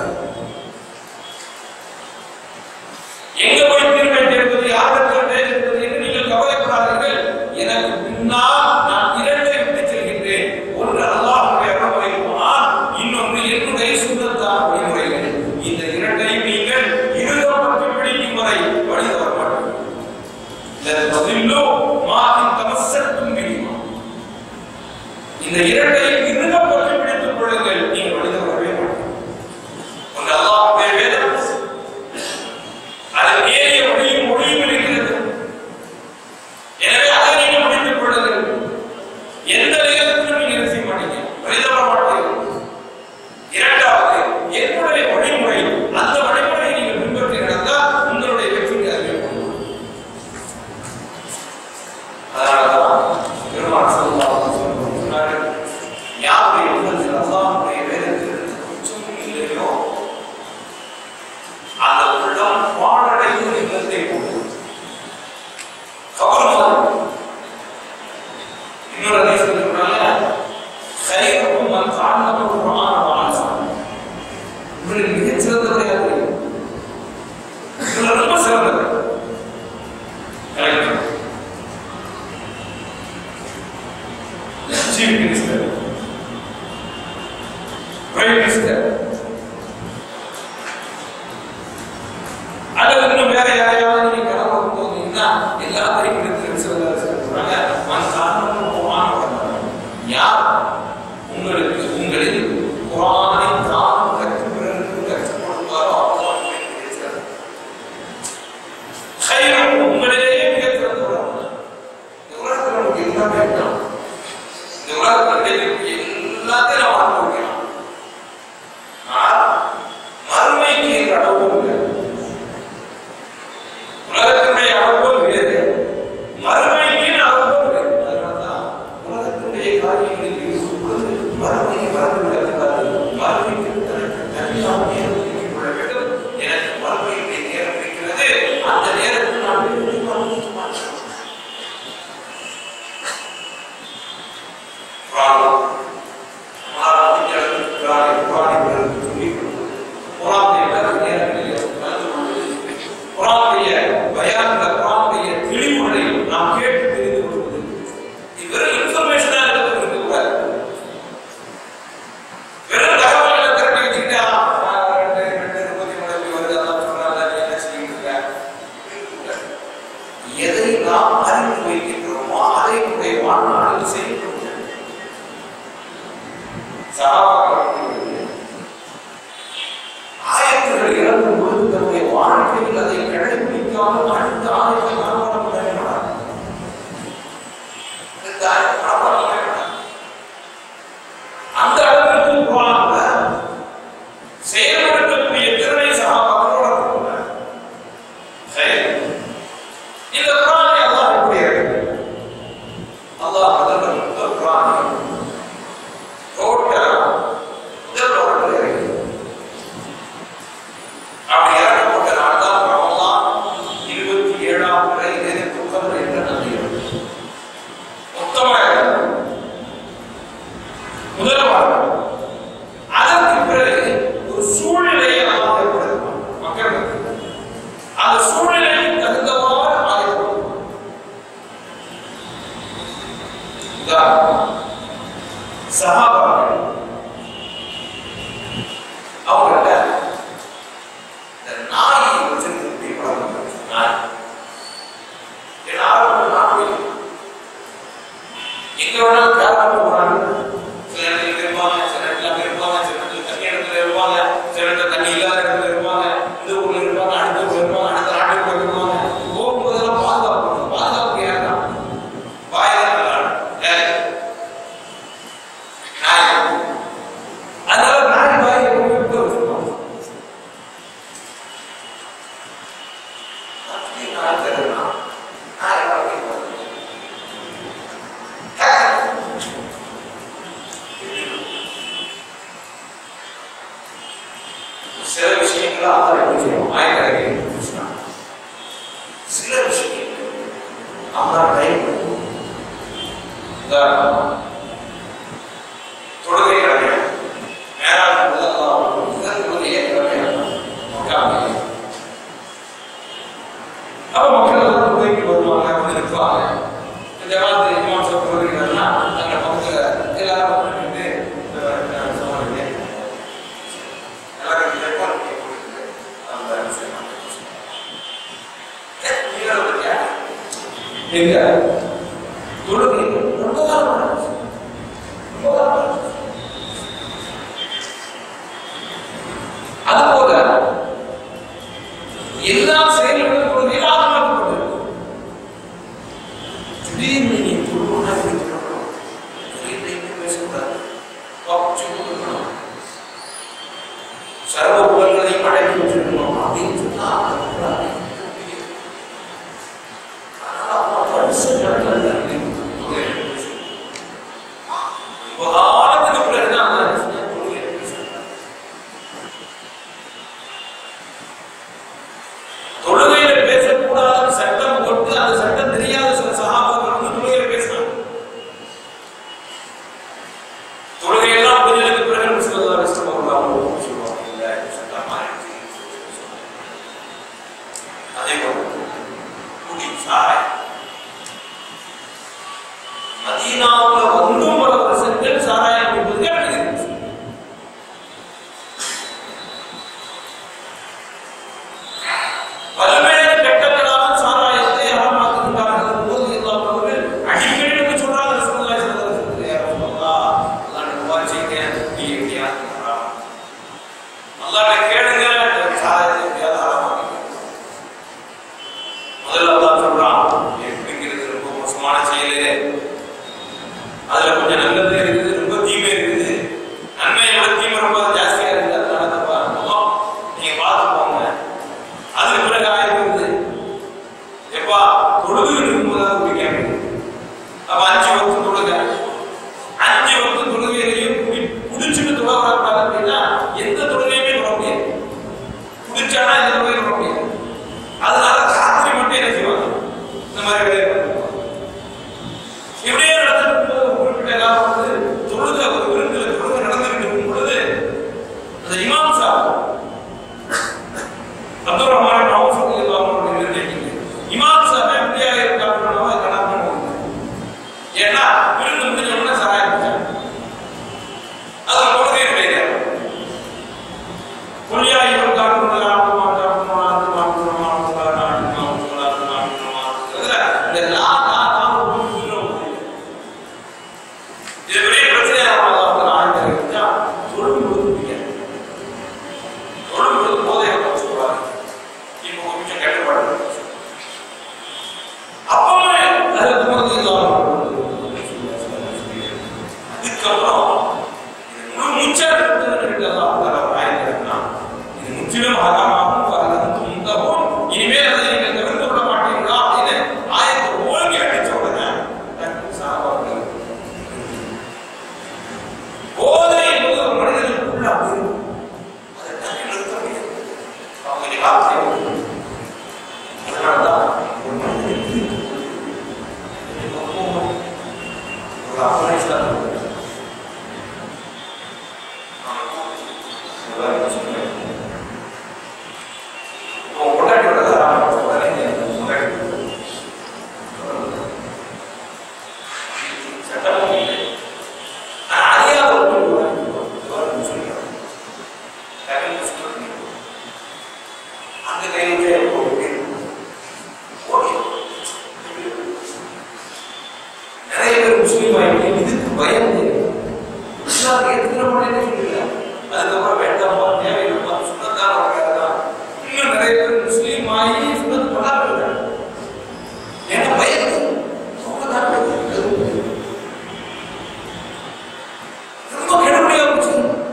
எங்க போய் தீர்வை தேடுவது யாரிடத்தில் தேடுவது என்று நீங்கள் கவலைப்படாதீர்கள் எனக்கு பின்னால் நான் இரண்டை விட்டு செல்கின்றேன் ஒன்று அல்லாஹ்வுடைய அருள்முறை குர்ஆன் இன்னொன்று என்னுடைய சுன்னத்தான வழிமுறைகள் இந்த இரண்டையும் நீங்கள் இருதம் பற்றி பிடிக்கும் வரை வழி தவற மாட்டீர்கள் லன் ததில்லு மா இன் தமஸ்ஸக்தும் பிஹிமா இந்த இரண்டையும் இருதம் பற்றி பிடித்துக் கொள்ளுங்கள் நீங்கள் வழி தவறவே மாட்டீர்கள் ஒன்று அல்லாஹ்வுடைய வேதம் அது நேரிய மொழியும் மொழியும் இருக்கிறது எனவே அதை நீங்கள் முடித்துக் கொள்ளுங்கள் எந்த நேரத்திலும் நீங்க என்ன செய்ய மாட்டீங்க பரிதவர மாட்டீர்கள் இரண்டாவது என்னுடைய வழிமுறை அந்த வழிமுறையை நீங்கள் பின்பற்றி நடந்தால் உங்களுடைய வெற்றிக்கு அறிவிக்கப்படும் ஸல்லல்லாஹு அலைஹி வஸல்லம் சொன்னார்கள் யாருடைய உள்ளத்தில் அல்லாஹ்வுடைய வேதத்தில் கொஞ்சம் இல்லையோ அந்த உள்ளம் பாழடைந்து இல்லத்தை போட்டு கபர் மாதிரி இன்னொரு ஹதீஸ்ல சொல்றாங்க خيركم من تعلم القرآن وعلمه உங்களில் மிகச் சிறந்தவர் யாரு இதுல ரொம்ப சிறந்தது Correct. Chief Minister, Prime Minister, அல்லது இன்னும் வேற யாரையாவது நீங்க கனவு போனீங்கன்னா எல்லாத்தையும் எடுத்து சிறந்த சொல்றாங்க மன் காரணம் குரான் யார் உங்களுக்கு உங்களில் குரானை தான் கற்று பிறருக்கு கற்றுக் கொடுப்பாரோ அவர்தான் உங்களுக்கு சிறந்தவர். خيركم உங்களிலேயே மிகச் சிறந்தவர் இந்த உலகத்தில் நமக்கு எல்லாமே இருக்கலாம் இந்த உலகத்தில் கிடைக்கக்கூடிய எல்லாத்தையும் நாம் அனுபவிக்கலாம் ஆனால் மறுமைக்கு என்ற அளவும் இல்லை உலகத்தினுடைய அளவுகோல் வேறு மறுமைக்கு அளவுகோல் வேறு அதனால்தான் உலகத்தினுடைய காரியங்களில் ஈடுபடும் பொழுது மறுமையை மறந்துவிடக்கூடாது மறுமைக்கு தனக்கு தனியாக நேரம் ஒதுக்கிக் கொள்ள வேண்டும் எனக்கு மறுமையினுடைய நேரம் இருக்கிறது அந்த நேரத்தில் நான் வேறு மறுமைக்கு மாற்றேன் குரான் குரான் விஞ்ஞானத்தில் குரானை குரானை பிறருக்கு சொல்லிக் கொடுப்பது குரானுடைய பிறகு நேரங்களில் கலந்து கொள்வது குரானுடைய பயான்ல குரானுடைய தெளிவுகளை நாம் கேட்டு தெரிந்து கொள்வது இது வெறும் இன்ஃபர்மேஷனா இருக்கிறது கூட வெறும் தகவல்களை திரட்டி வச்சுக்கிட்டா ஆ, ரெண்டு ரெண்டு முப்பத்தி மூணு எப்படி வருது அதான் சொல்றாங்க நீ என்ன செய்யுங்க எதை நாம் அறிந்து வைக்கின்றோமோ அதை நம்முடைய வாழ்நாளில் செயல்படுத்த சகாபாக்கள் ஆயத்துகள் இறங்கும் பொழுது தன்னுடைய வாழ்க்கையில் அதை கடைபிடிக்காமல் அடுத்த ஆயத்தை மனப்பாடம் பண்ண வேண்டாம். அடுத்த ஆயத்தை மனப்பாடம் பண்ண வேண்டாம். அந்த அளவிற்கு குர்ஆன்ல செயல்படுத்தக்கூடிய திறனை சகாபாக்களோட இருக்கிறார். சரி. இந்த குர்ஆனை அல்லாஹ் எப்படி இறக்கினார்? அல்லாஹ் முதல்ல முதல் குர்ஆனை டோட்டலா முதல் உலகத்தில் இறக்கினார். அப்படி இறக்கப்பட்ட நாள் தான் ரமலான் இருபத்தி ஏழாம் பிறை நேரத்து கதிர் என்ற நம்பிக்கை மொத்தமாக முதல் வாரம் அதற்கு பிறகு ஒரு சூழ்நிலையை நாம் ஏற்படுத்தணும் மக்களுக்கு அந்த சூழ்நிலைக்கு தகுந்தவாறு ஆயுதம் உதாரணம் சகாபாக்கள் அவங்கள்ட்ட இந்த நாயை வச்சிருந்து எப்படி பழக்கம் நாய் ஏன்னா ஆரம்பம் நாய் எங்க வேணாலும் காரணம் போறாங்க சில இடத்துல இருப்பாங்க சில இடத்துல அங்க இருப்பாங்க சில இடத்துல தண்ணி இடத்துல இருப்பாங்க சில இடத்துல தண்ணி இல்லாத இடத்துல இருப்பாங்க இந்த ஊர்ல இருப்பாங்க அடுத்த ஊர்ல இருப்பாங்க அடுத்த நாட்டுக்கு இருப்பாங்க போகும்போதெல்லாம் பாதுகாப்பு பாதுகாப்பு ஏன்னா வாயிலாம் யாரு நாய் அதனால நாய் வாயை விட்டு வச்சிருப்பாங்க அப்படி நாய் தருனா நாய் வாயை சில விஷயங்களை ஆதாரம் எப்படி செய்யும் ஆயக்கரைக்கு சில விஷயங்கள் அம்மா டைம் உதாரணமா தொழுகை கிடையாது மேலாண் முதல்லாம் முதல் தொழுகையே கிடையாது மக்கள் அப்ப மக்கள் எல்லாம் தொழுகைக்கு வருவாங்க வந்து நிற்பாங்க இந்த காலத்து இமாம் சாப் தொழுகிறாங்கன்னா அங்க பக்கத்துல எல்லாரும் வந்து நின்று இந்த சமாளிக்க எல்லாரும் கேட்பாங்க அந்த விஷயம் எங்க தொழுகை ரொம்ப காலம் நடந்துச்சு. ரொம்ப காலம் நடந்துச்சு. அதுபோல எல்லா செயல்களும் தொழுகையில் ஆரம்பிக்கப்பட்டது திடீர்னு நீ தொழுவனா இருக்கணும் திடீர்னு பேசக்கூடாது காப்பிச்சு கொடுக்கணும் சர்வ புகழ்களையும் அடக்கி வச்சிருக்கணும் அப்படின்னு சொன்னா அது கூடாது. அதனால அப்பா பரிசு நடக்கிறது மதீனாவுல வந்தும் பல வருஷங்கள் சாராயம் குடிப்பது அனுமதி பல்வேறு கட்டங்களாக சாராயத்தை அறமாக்குகின்றார்கள் போது எல்லாம் அவர்கள் அடிக்கடி நமக்கு சொல்றாங்க ரசூலுல்லாஹி ஸல்லல்லாஹு அலைஹி வஸல்லம் யா ரசூலல்லாஹ் அல்லாஹ் துஆ செய்யுங்க நீ எப்படியா அல்லாஹ்ட்ட கேளுங்க இந்த சாராயத்தை எப்படியாவது அறமாக்குங்க முதல்ல அல்லாஹ் சொல்றான் எப்படிங்கிறது ரொம்ப மோசமான செயலு அதுல கொஞ்சம் நல்லது இருக்குது ரொம்ப தீமை இருக்குது நன்மையை விட தீமை ரொம்ப ஜாஸ்தியா இருக்குது அதனால தப்பா இருக்கும் நீங்க பார்த்து போங்க அதுக்கு பிறகு ஆயிருக்கு எப்பா தொழுது இருக்கும்போது குடிக்காம அப்ப அஞ்சு வகுப்பு தொழுக அஞ்சு வகுப்பு தொழுகையிலையும் குடி குடிச்சுட்டு தொழ வரக்கூடாது அப்படின்னா எந்த தொழுகையுமே தொழ முடியாது குடிச்சானா எந்த தொழுகையும் தொழ முடியாது அதனால ராத்திரி மட்டும் என்ன செய்வாங்க இந்த மாதிரி வேலையை பண்ணுவாங்க இப்படியே நடந்துட்டு போது ஒரு குறிப்பிட்ட காலம் வந்து தொழுக ஒரு விருந்தில் தொழுக நடந்துகிட்டு இருக்கும் பொழுது அந்த இமாம் சாப் அப்துல் ரஹ்மான் அவுஃப் ரலியல்லாஹு அன்ஹு நிர்ணயிக்கிறது இமாம் சாப் எப்படியா இருக்காருன்னா கணக்கு ஏன்னா விருந்து முடிஞ்ச உடனே சராயம் குடிச்சாங்க அது தொழுகை கிடையாது கொல்லியா இவன் காட்டுறது ஆகுமா காட்டுமா ஆகுமா ஆகுமா ஆகுமா ஆகுமா ஆகுமா ஆகுமா இதுல இந்த லா லா லா ஒரு புரியும் இது பெரிய பிரச்சனையாக அவங்க ஆழ்ந்த இருந்தா தொழும் பொழுது முடியாது தொழும் பொழுது போதை வச்சு கூடாது இப்போ கொஞ்சம் கட்டுப்பாடு அப்பவே அதுல போறது அதுக்கப்புறம் இது முழு மூச்சா இருக்கிறதா இது முற்றிலும் ஹராமாகும் வரதும் துன்பமும் இனிமேல் அதை நீங்கள் தவிர்த்து விட மாட்டீங்களா அப்படின்னு ஆயத்தை ஓங்கி அடிச்ச உடனே டக்குனு சாப்பாடு போதை என்பது ஒரு மனிதனுக்குள்ள அப்படி இருக்கும். அதை டக்குனு நிறுத்த முடியாது. அவங்க இனி வார்த்தை உண்டு. அதனாலதான் ஒரு மனிதனுக்கு ஒரு ஆபரேஷன் உன் பொண்டாட்டி விட உடனே நீ பொண்டாட்டி விடு. சட்டமும் இல்லை. ஆனா அறியாத ஒரு பெண் பொண்டாட்டி விடுவா. இதோட முஸ்லிம். டக்குனு முஸ்லிம் பண்ணிடுவா. அந்த கையிலே ஒரு பெண் ஓடி. நிறைய பேர் முஸ்லீம் ஆகிட்டு இதுக்கு பயம் தெரியும் இஸ்லாம் ஏற்றுக்கிற மாட்டேன்னு சொல்லல அதுக்கப்புறம் வேண்டாமா தேவையில்லைமா சுண்ணத்தான் வளர்க்காதா இன்னும் நிறைய பேர் முஸ்லீம் ஆகி சுண்ணத்து பண்ணாம இருக்காங்க ஏன்னா பயம் சுண்ணத்தான் ரொம்ப கெடுபடியா போச்சு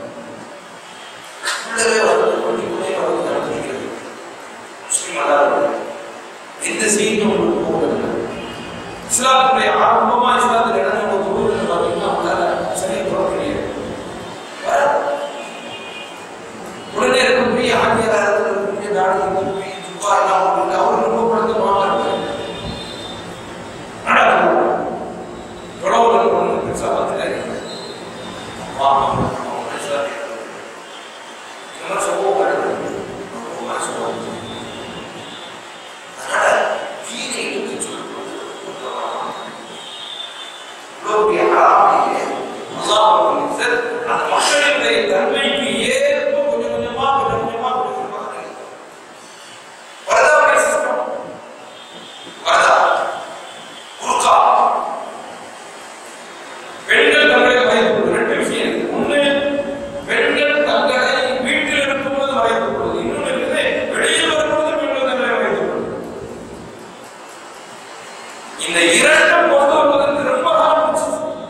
உள்ளவே வந்து கொள்ளிக்குள்ளே வந்து நடந்திருக்கிறது முஸ்லீம் அல்லாத எந்த செய்தியும் உங்களுக்கு போகிறது இஸ்லாத்துடைய ஆரம்பமா இஸ்லாத்துல என்ன நம்ம தொழுவது பார்த்தீங்கன்னா அவங்களால சரியா தொட முடியாது வராது. உடனே இருக்கக்கூடிய ஆங்கில இருக்கக்கூடிய தாடி தொப்பி ஜுப்பா எல்லாம் போட்டு அவர் ரொம்ப படுத்த மாட்டாங்க நடக்கும் தொழவுகள் ஒன்று பெருசா பார்த்துக்காரு அப்பா அம்மா அவங்க பெருசா கேட்கறது. இந்த மாதிரி சம்பவம் நடக்குது. ரொம்ப மனசு அதனால தீனை எடுத்து சொல்லுவது இவ்வளவு பெரிய ஹராமிலே அல்லாஹ் இஸ்ஸத் அந்த மக்களுடைய தன்மைக்கு ஏற்ப கொஞ்சம் கொஞ்சமா கொஞ்சம் கொஞ்சமா கொஞ்சம் கொஞ்சமா வரதா பேசிட்டோம் வரதா குறுக்கா பெண்கள் தங்களை மறைத்துக் ரெண்டு விஷயம் இருக்கு ஒண்ணு பெண்கள் தங்களை வீட்டில் இருக்கும்போது மறைத்துக் கொள்வது இன்னொன்று இருக்குது வெளியில் வரும்போது பெண்கள் தங்களை மறைத்துக் கொள்வது இந்த இரண்டும் கொண்டு வருவதற்கு ரொம்ப காலம் போச்சு.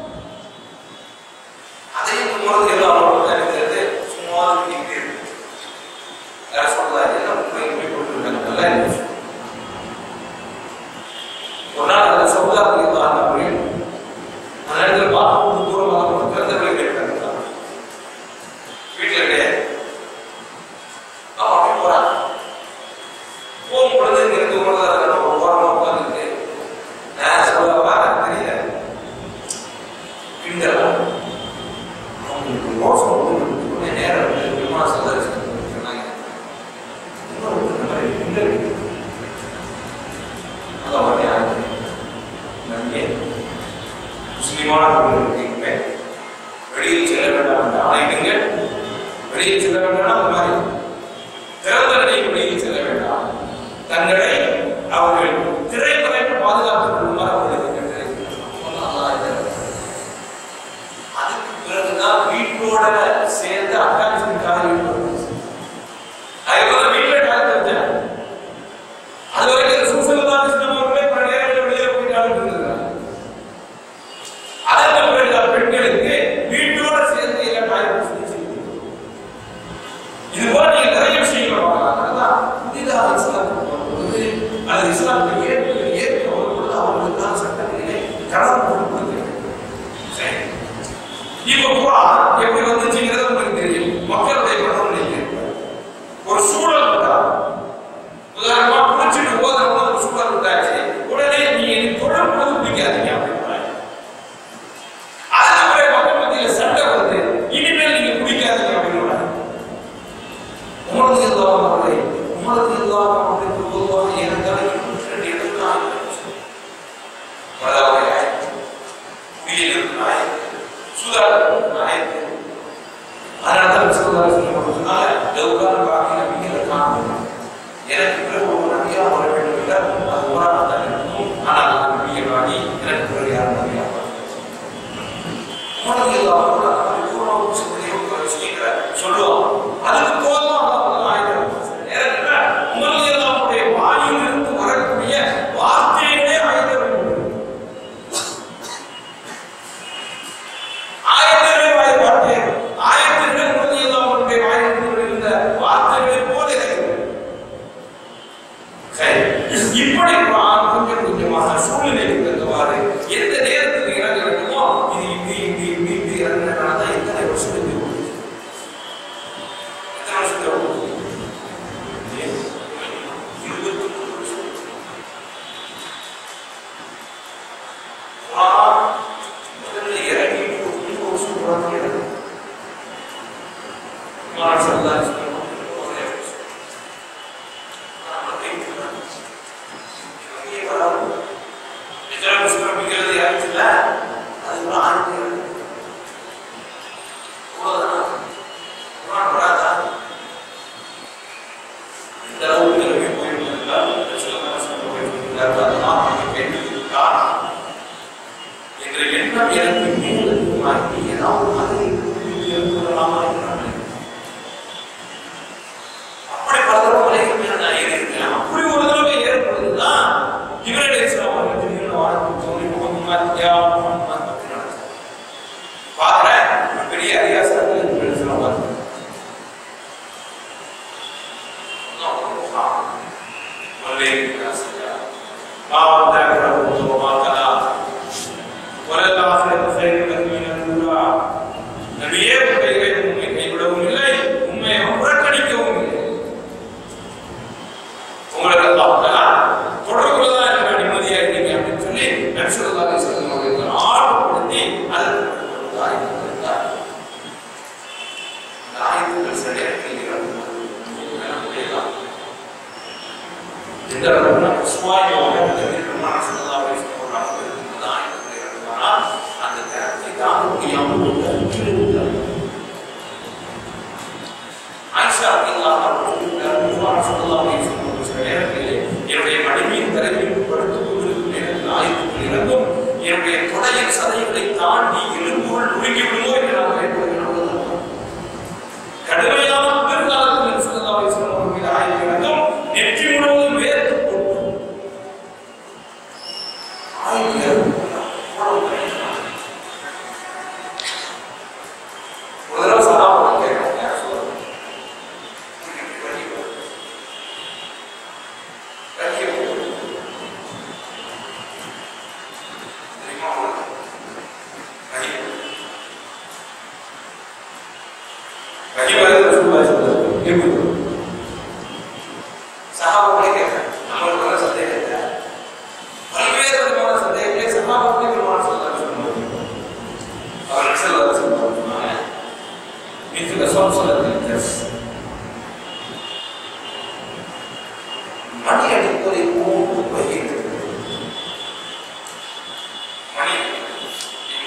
அதையும் கொண்டு வரது எல்லாம் அவங்களுக்கு அறிந்தது சும்மா இருக்கு யார் சொல்றா எல்லாம் போய் போய் கொண்டு இருக்காங்க நல்லா இருந்துச்சு ஒரு நாள் அந்த சவுதா இருந்தாங்க அப்படின்னு அந்த இடத்துல பார்க்கும்போது தூரமாக ஒரு திறந்தவரை கேட்டாங்க வீட்டில் கிடையாது அவன் அப்படி போறான் போகும் பொழுது இங்க இருந்து ஒரு ஓரமாக உட்காந்துட்டு நான் சொல்லவா தெரியல பின்னர் அவங்களுக்கு மோசம் வந்து நேரம் வந்து விமான சந்தரிச்சு சொன்னாங்க இன்னொரு இந்த மாதிரி பின்னர் அதான் உடனே ஆகுது நம்பியே முஸ்லிமான பெண்களுக்கு வெளியில் செல்ல வேண்டாம் என்று ஆணையிடுங்க வெளியில் செல்ல வேண்டாம் அந்த மாதிரி திறந்த நிலையில் வெளியில் செல்ல வேண்டாம் தங்களை அவர்கள் திரைமறைப்பு பாதுகாத்துக் கொள்ளுமாறு அவர்களுக்கு கட்டளையிட்டார். அதுக்கு பிறகுதான் வீட்டோட சேர்ந்து அட்டாச்மெண்ட்டாக வீட்டோட அதுபோல வீட்டுல டாக்டர் வச்சேன் அது வரைக்கும் சுசலதான் கிருஷ்ணன் அவர்களே பல நேரங்களில் வெளியே போயிட்டாலும் இருந்திருக்காங்க அதற்கு பிறகு பெண்களுக்கு வீட்டோட சேர்ந்து இல்லை டாக்டர் சொல்லி இது போல நீங்க நிறைய விஷயங்கள் பார்க்கலாம் அதனால புதிதாக இஸ்லாத்துக்கு வரும்பொழுது அது இஸ்லாத்தை ஏற்று ஏற்று வரும்பொழுது அவர்களுக்கான சட்டங்களிலே கடவுள் கொடுக்கிறது சரி இப்ப குரான் எப்படி வந்துச்சுங்கிறது உங்களுக்கு தெரியும் மக்களுடைய மனநிலை ஒரு சூழல் இருக்கா உதாரணமா குளிச்சுட்டு போதும் ஒரு சூழல் இருந்தாச்சு உடனே நீங்க தொழில் பொழுது பிடிக்காதீங்க அப்படின்றாங்க அதுக்கு பிறகு மக்கள் மத்தியில சண்டை வருது இனிமேல் நீங்க பிடிக்காதீங்க அப்படின்னு உமரது இல்லாம அவர்களை உமரது இல்லாம அவர்களுக்கு பொதுவாக இருந்தாலும் ரெண்டு இடத்துல அதாவது குடியில் நாய் சூதாட்டம் நாய் அதனால தான் சொல்லுவாங்க சொன்னாங்க லவ்கான பாக்கி நம்பிக்கை காணணும் எனக்கு பிறகு ஒரு நம்பிக்கை வர வேண்டும் என்றால் அது ஊராக தான் இருக்கும் ஆனால் நான் நம்பிக்கை வாங்கி எனக்கு பிறகு யாரும் நம்பிக்கை உமரது இல்லாம சொல்லுவான் அதுக்கு போதும் அல்லாஹ் ஆயிரம் ஏன்னா உமரது இல்லாமுடைய வாயிலிருந்து வரக்கூடிய வார்த்தைகளே ஆயிரம் ஆயிரத்திலே வாய் வார்த்தை ஆயிரத்திலே உறுதி இல்லாமலுடைய வாயிலிருந்து இருந்த வார்த்தைகளை போல இருக்கிறது சரி இப்படி குரான் கொஞ்சம் கொஞ்சமாக சூழ்நிலைக்கு தக்கவாறு எந்த நேரத்துக்கு இறங்க வேண்டுமோ இது இப்படி இப்படி இப்படி இப்படி இறங்கினால தான் எத்தனை வருஷத்துக்கு ஓடுது? எத்தனை வருஷத்துக்கு ஓடுது? ஏன்? இருபத்தி மூணு வருஷம். குரான் முதல்ல இறங்கி ஒரு மூணு வருஷம் குரான் இறங்கு. குரான் ஸல்லல்லாஹு அலைஹி வஸல்லம் ஒரே வருஷம். நான் அப்படிங்கிறேன். இங்கே வராது. எத்தனை வருஷம் அப்படிங்கிறது யாருக்குல்ல? அது ஒரு ஆண்டு. அவ்வளவுதான். குரான் வராதா? இந்த அளவுக்கு நிலைமை போயிருந்தால் ஸல்லல்லாஹு அலைஹி வஸல்லம் போயிருந்தார். அதெல்லாம் நமக்கு கேள்விக்கான என்ற எண்ணம் எனக்கு மீண்டும் மாற்றி ஏதாவது மாதிரி இருக்கலாமா என்றாங்க. அப்படி பல தடவை மலைகள் மேல நான் ஏறியிருக்கேன். அப்படி ஒரு தடவை ஏற்படுதுதான் இவருடைய இஸ்லாம் அவர்கள் திடீர்னு வாழ்க்கை தோன்றி முகமது யா முகமது அப்படின்னு நடந்தார். பாக்குறேன் ஒரு பெரிய அரியாசத்தில் இவருடைய இஸ்லாம் வருது. அல்லாஹ் அக்பர். வல்லைக்கு அஸ்ஸலா. பாவம் தாக்கிறவங்க உருவாக்கலாம் வலல்லாஹிரத்து கைருலக மினல் ஊலா. நபியே உங்களுடைய இறைவன் உம்மை கைவிடவும் இல்லை உண்மையை புறக்கணிக்கவும் இல்லை உங்களுக்கு அல்லாஹ் தஆலா தொடர்புலதான் இருக்க நிம்மதியா இருக்கீங்க அப்படின்னு சொல்லி நபி ஸல்லல்லாஹு அலைஹி வஸல்லம் அவர்கள் ஆர்வப்படுத்தி அதற்கு ஒரு ஆயத்து இருந்தார் இந்த ஆயத்துக்கள் சில நேரத்தில் இறங்குகிறது. எந்த அளவுக்கு உஸ்மானியோட நபி பெருமானார் ஸல்லல்லாஹு அலைஹி வஸல்லம் அவர்கள் இந்த ஆயத்துக்கள் இறங்குவானால் அந்த நேரத்தை தாங்க முடியாமல் ஒரு கீழே விழுந்தார். ஆயிஷா ரலியல்லாஹு அன்ஹா சொல்கிறார், பெருமானார் ஸல்லல்லாஹு அலைஹி வஸல்லம் அவர்கள் சில நேரங்களிலே என்னுடைய மடிமையின் தரையில் படுத்துக் கொண்டிருக்கும் நேரத்தில் ஆயத்துக்கள் இறங்கும் என்னுடைய தொடையின் சதைகளை தாண்டி எலும்புகள் நுறுங்கி விடுமோ என்று நான் பயப்படுகிறேன் அவ்வளவுதான். கடுமையான குளிர்காலத்தில் நபி ஸல்லல்லாஹு அலைஹி வஸல்லம் அவர்கள் மீது ஆயத்து இறங்கும் நெற்றி முழுவதும் வேர்த்து கொட்டும். ஆயத்து இறங்கும். அவ்வளவு கடினமாக. ஒரு தடவை சஹாபாக்கள் கேட்டாங்க, "யா ரசூலல்லாஹ், உங்களுக்கு இப்படி வலி வருது? வலி வருது?" தெரியுமா உங்களுக்கு? வலி வருது. வலி வருது ரசூலுல்லாஹி ஸல்லல்லாஹு அலைஹி வஸல்லம். எப்படி வரும்? சஹாபாக்களே கேட்கிறாங்க, நம்மளுக்கு வர சந்தேகம் இல்லை. பல்வேறு விதமான சந்தேகங்களை சஹாபாக்களே பெருமானார் ஸல்லல்லாஹு அலைஹி வஸல்லம் அவர்கள் ஸல்லல்லாஹு அலைஹி வஸல்லம் சொன்னாங்க مثل صلصلة الكف மணி அடிப்பதை போன்று பகிர்ந்து மணி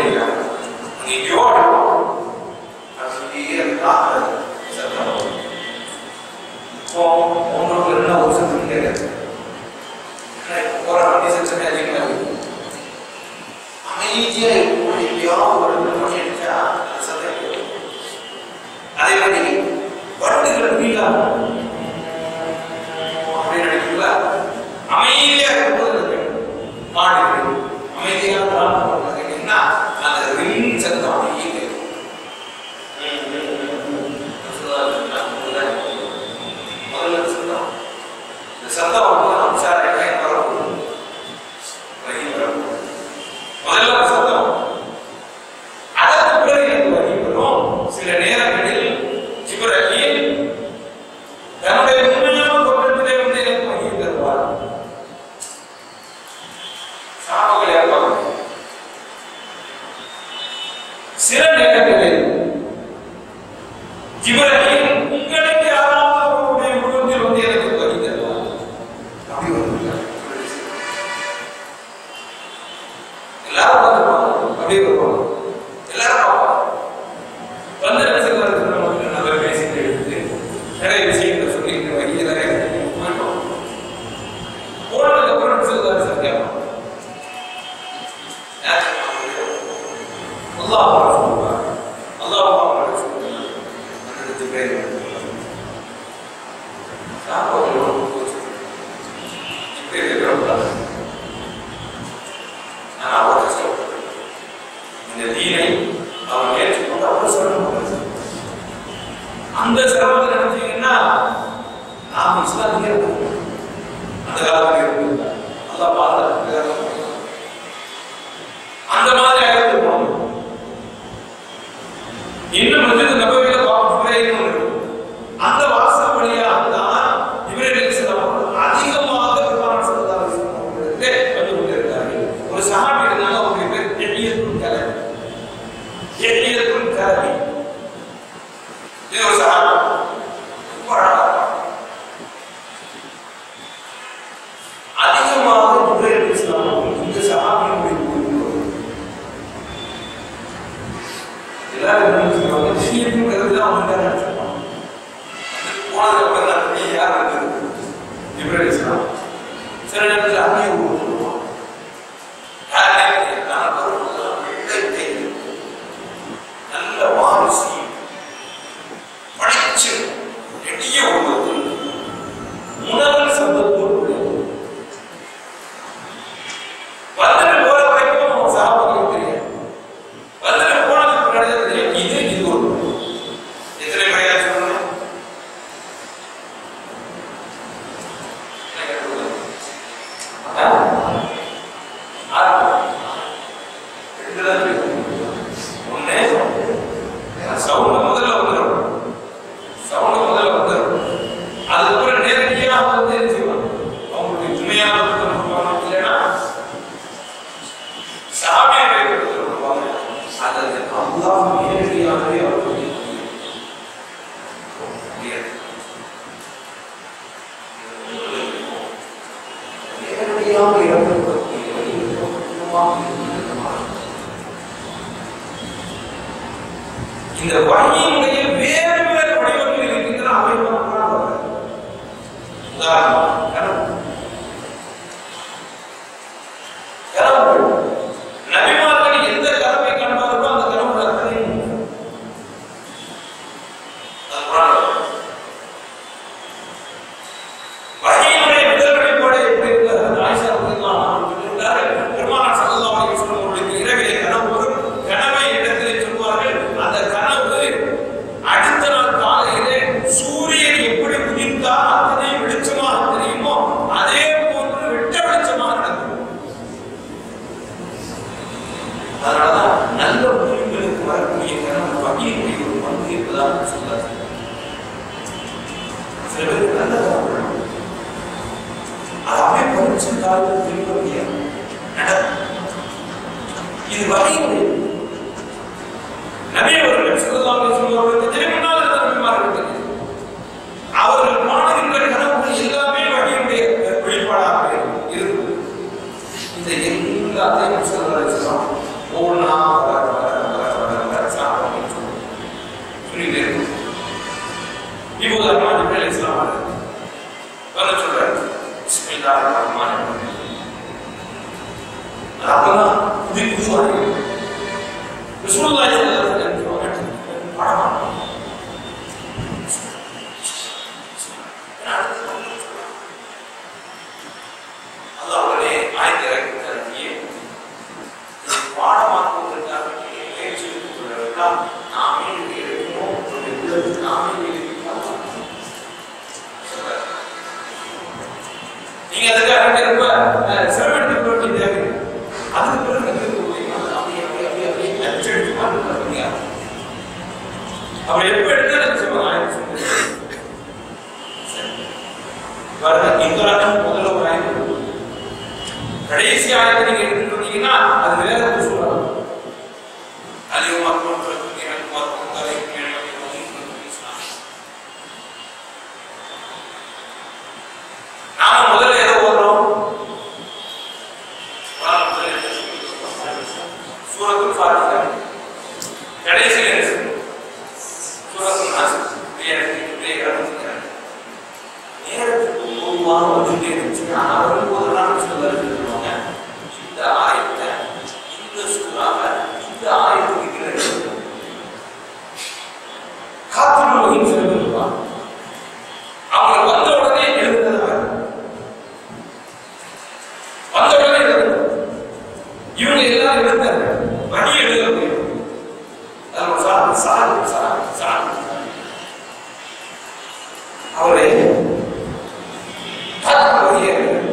பண்ணிக்கிறாங்க அங்க எங்கேயோ அடிப்போம் அது சொல்லியே அது காத்து சத்தம் வரும். இப்போ உங்களுக்கு என்ன ஒரு சத்தம் கேட்காது ஏன்னா இப்போ போற வண்டி சத்தமே அதிகமாக இருக்கு அமைதியா இருக்கும் எப்பயாவது ஒரு ரெண்டு மணி அடிச்சா அந்த சத்தம் கேட்கும். அதே மாதிரி வண்டுகள் வீழாகும் அப்படின்னு நினைக்கிறீங்களா அமைதியா இருக்கும்போது அது கேட்கும். மாடுகள் அமைதியா வாழ்ந்து கேட்டீங்கன்னா அந்த ரிங் சத்தம் அப்படியே கேட்கும். ம், ம், ம், ம். சொல்லுதா இருக்குங்களா? இதுதான் முதல்ல சத்தம் இந்த சத்தம் வந்து நம்ம சார் என்ன வரக்கூடாது வழி வரக்கூடாது முதல்ல ஒரு சத்தம் அதற்கு பிறகு எனக்கு வழி வரும் சில நேரங்களில் ஜிப்ரஹீல் தன்னுடைய உண்மையான தோற்றத்திலே வந்து எனக்கு வழி தருவார் சாபங்களை இருப்பாங்க சில நேரங்களில் ஜிப்ரஹீல் உங்களுக்கு யாராவது அவருடைய உருவத்தில் வந்து எனக்கு வழி தருவார் அப்படி வருவாங்க எல்லாரும் பார்த்துருப்பாங்க அப்படியே வருவாங்க எல்லாரும் பார்ப்பாங்க வந்து என்ன செய்வாரு நமக்கு நல்ல பேசிட்டு எடுத்து நிறைய விஷயங்களை சொல்லிட்டு வழியில போயிட்டோம் போனதுக்கு அப்புறம் என்ன சொல்லுவாரு சத்தியம் அல்லாஹ் சொல்லுவார் அல்லாஹ் சொல்லுவார் அந்த பேர் சாப்பாடு இப்படி இருக்கிறவங்க நான் அவ்வளவு கஷ்டப்பட்டேன் இந்த தீனை அவன் ஏற்றுக்கொண்டு அவ்வளவு சிரமப்பட்டது அந்த சிரமத்தை நினைச்சீங்கன்னா நாம் இஸ்லாத்திலே இருப்போம் அந்த காலத்துல இருக்கு அதான் பாதுகாப்பு அந்த மாதிரி ஆயிருப்போம் இன்னும் மஸ்ஜித் நபவியில பாப்புலேன்னு ஒன்று இருக்கு. அந்த வாசல் வழியாக தான் இவர்கள் சில அதிகமாக பெருமானார் ஸல்லல்லாஹு அலைஹி வஸல்லம் அவர்களிடத்திலே வந்து கொண்டிருந்தார்கள். ஒரு சஹாபி இருந்தாங்க அவருடைய பேர் எஹியத்துல் கலபி எஹியத்துல் கலபி இது ஒரு சஹாபி ரொம்ப அழகா இருப்பாங்க. அதிகமாக ஜிப்ரீல் இஸ்லாம் அவர்கள் இந்த சஹாபியினுடைய குறிப்பு எல்லாரும் என்ன சொல்லுவாங்க விஷயத்தும் கருது தான் அவங்க தான் நினைச்சிருப்பாங்க போனதுக்கு அப்புறம் தான் நீ யார் இருக்குது ஜிப்ரீல் இஸ்லாம் சில நேரத்தில் அப்படியே ஊற்றுவான் நல்ல வாரிசி படிச்சு நெடிய உருவத்தில் உணர்வு சந்தத்தோடு உள்ளது வந்துட்டு போற வரைக்கும் சாப்பிட்டு தெரியும் வந்துட்டு போனதுக்கு முன்னாடி தான் தெரியும் இது இது ஒரு எத்தனை முறையா சொல்லணும் சவுண்ட் முதல்ல வந்துடும் சவுண்ட் முதல்ல வந்துடும் அதுக்கப்புறம் நேரடியாக வந்து என்ன செய்வாங்க அவங்களுடைய துணையான பண்ணுவாங்க இல்லைன்னா சாமியை பயன்படுத்த பண்ணுவாங்க அது அல்லாஹ் நேரடியாகவே அவர்களுடைய முடியாது நேரடியாக இறக்கப்படக்கூடிய வழியில் இந்த வழியினுடைய வேறு வேறு வடிவங்கள் இருக்கின்றன அவை உதாரணம் கனவு கனவுகள் நபிமார்கள் எந்த கனவை காண்பார்களோ அந்த கனவு அத்தனையும் அது குர்ஆன்ல வருது. வகையினுடைய முதல் வெளிப்பாடு எப்படி இருக்கிறது ஆயிஷா ரலியல்லாஹு அன்ஹா சொல்கிறார்கள் பெருமானார் ஸல்லல்லாஹு அலைஹி வஸல்லம் அவர்களுக்கு இரவிலே கனவு வரும் கனவை இடத்திலே சொல்வார்கள் அந்த கனவு அடுத்த நாள் காலையிலே சூரியன் எப்படி உதித்தால் அத்தனை வெளிச்சமாக தெரியுமோ அதே போன்று வெட்ட வெளிச்சமாக நடக்கும் அதனாலதான் நல்ல முடிவுகளுக்கு வரக்கூடிய கனவு வகையினுடைய ஒரு பங்கு இருப்பதாக சொல்றாரு சில பேருக்கு நல்ல கனவு வரும். அது அப்படியே பறிச்சு காலையில் திரும்ப முடியாது நடக்கும் இது வகையினுடைய நபி அவர்கள் ஸல்லல்லாஹு அலைஹி வஸல்லம் அவர்களுக்கு திரும்பினால் இருந்த நபிமார்கள் தெரியும். அவர்கள் காணுகின்ற கனவுகள் எல்லாமே வகையினுடைய வெளிப்பாடாக இருக்கும் இந்த எல்லாத்தையும் ஸல்லல்லாஹு அலைஹி வஸல்லம் ஒவ்வொன்றா வராங்க தூதரமா ஜிப்ரீல் அலைஹிஸ்ஸலாம் வராரு. வந்து சொல்றாரு பிஸ்மில்லாஹிர் ரஹ்மானிர் ரஹீம் அப்பதான் புது புது வார்த்தை ரசூலுல்லாஹி ஸல்லல்லாஹு அலைஹி வஸல்லம் பாடமா அல்லாஹ் உடனே ஆயத்தை இறக்கி தரட்டியே பாடமாக்குவதற்காக முயற்சி எடுத்துக்கொள்வதற்காக நாமே இருக்கணும் உங்களுடைய உள்ளத்தில் நாமே இருக்கிறோம் நீங்க அதுக்காக ரொம்ப அஹ், சிரமத்துக்கு போக வேண்டிய தேவை இல்லை. அதுக்கு பிறகு நீங்க இருக்க முடியுமா? அப்படியே, அப்படியே, அப்படியே, அப்படியே அடிச்சடிச்சு பாருங்க, அப்படியா? அப்படி எப்ப எடுத்தாலும் நிச்சயமா ஆயிரம் சொல்லுங்க. சரி. பாருங்க, இந்த ஆயிரம் முதல்ல ஒரு ஆயிரம் இருக்கு. கடைசி ஆயத்தை நீங்க எடுத்துட்டு வந்தீங்கன்னா அது வேற ஒரு சூழல் அதிகமாக நாம முதல்ல எதை ஓடுறோம் சூரத்துல் ஃபாத்திஹா கடைசியில் என்ன செய்யணும்? சூரத்துல் நாஸ் நேரத்துக்கு நேரத்துக்கு நேரத்துக்கு பொதுவாக வந்துட்டே இருந்துச்சுன்னா அவர்கள் போதெல்லாம் சொல்லுவாங்க இந்த ஆயத்தை இந்த சூறாவை இந்த ஆயத்துக்கு கீழே காத்துள்ள சொல்லுவாங்க அவங்க வந்த உடனே எழுதுனது வந்த உடனே எழுதுனது இவங்க எல்லாம் எழுதுனாங்க வழி எழுதுறது அது சார் சார் சார் சார் அவரே வழியே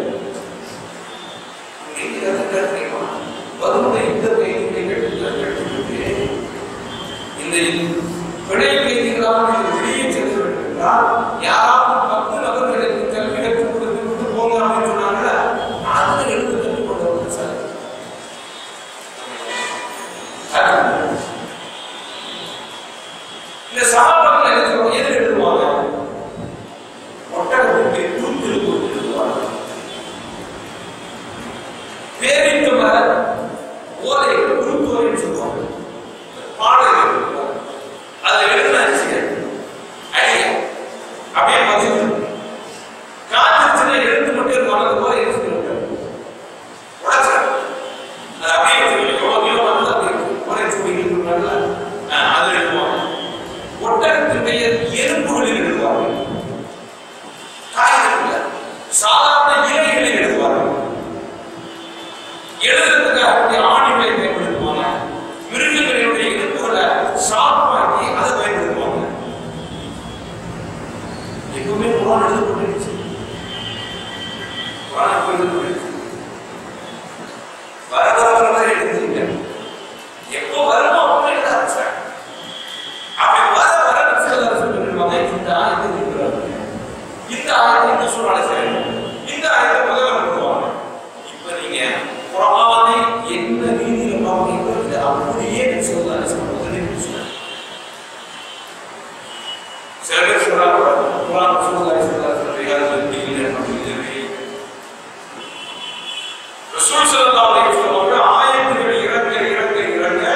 வருமுறை இந்த கைதிகளை கேட்டு இந்த பிழை கைதிகளாக வெளியே செல்ல வேண்டும் என்றால் யாராவது பத்து நபர்களுக்கு கல்வி கற்றுக் கொடுத்து விட்டு போங்க அப்படின்னு சொன்னாங்க அது எழுந்து கற்றுக் கொண்டு சார் இந்த சகாபாக்கள் என்ன சொல்லுவாங்க எதில் எழுதுவாங்க ஒட்டகத்துக்கு தூக்கில் போட்டு எழுதுவாங்க பேரிட்டு மர ஓலை குறுத்தோலைன்னு சொல்லுவாங்க பாடல் எழுதுவாங்க அதுல எழுதினாச்சு ஐயா அப்படியே பதிவு காத்திருச்சுன்னா எழுந்து மட்டும் இருப்பாங்க அந்த ஓலை எழுதி உடச்சாங்க அது அப்படியே வச்சுக்கணும். எவ்வளவு கிலோ வந்து அப்படியே ஓலை சுடி எழுதுனால அதில் எழுதுவாங்க ஒட்டகத்தினுடைய எலும்புகளில் எழுதுவார்கள் காகிதத்தில் சாதாரண இலைகளில் எழுதுவார்கள் எழுதுறதுக்காக வேண்டிய ஆணிகளை பயன்படுத்துவாங்க மிருகங்களுடைய எலும்புகளை ஷார்ப்பாக்கி அதை பயன்படுத்துவாங்க எப்பவுமே குரான் எழுதப்பட்டுருச்சு குரான் எப்போ எழுதப்பட்டுருச்சு வர வர வர வர எழுதுறீங்க எப்போ வருமோ அப்போ எழுத ஆரம்பிச்சாங்க அப்படி வர வர நபிசல்லா சொல்லிருவாங்க இந்த ஆயத்தை இருக்கிறாங்க இந்த ஆயத்தை இந்த சூழ்நிலை செய்யணும் இந்த ஆயத்தை முதல்ல போடுவாங்க இப்ப நீங்க குரானை என்ன ரீதியில பார்க்கறீங்களோ இதை அப்படியே நபிசல்லா முதல்ல சொல்லுங்க சில பேர் சொல்றாங்க குரான் ரசூலுல்லாஹி ஸல்லல்லாஹு அலைஹி வஸல்லம் இல்லை அப்படின்னு ரசூல் ஸல்லல்லாஹு அலைஹி வஸல்லம் அவர்கள் ஆயத்துகள் இறங்க இறங்க இறங்க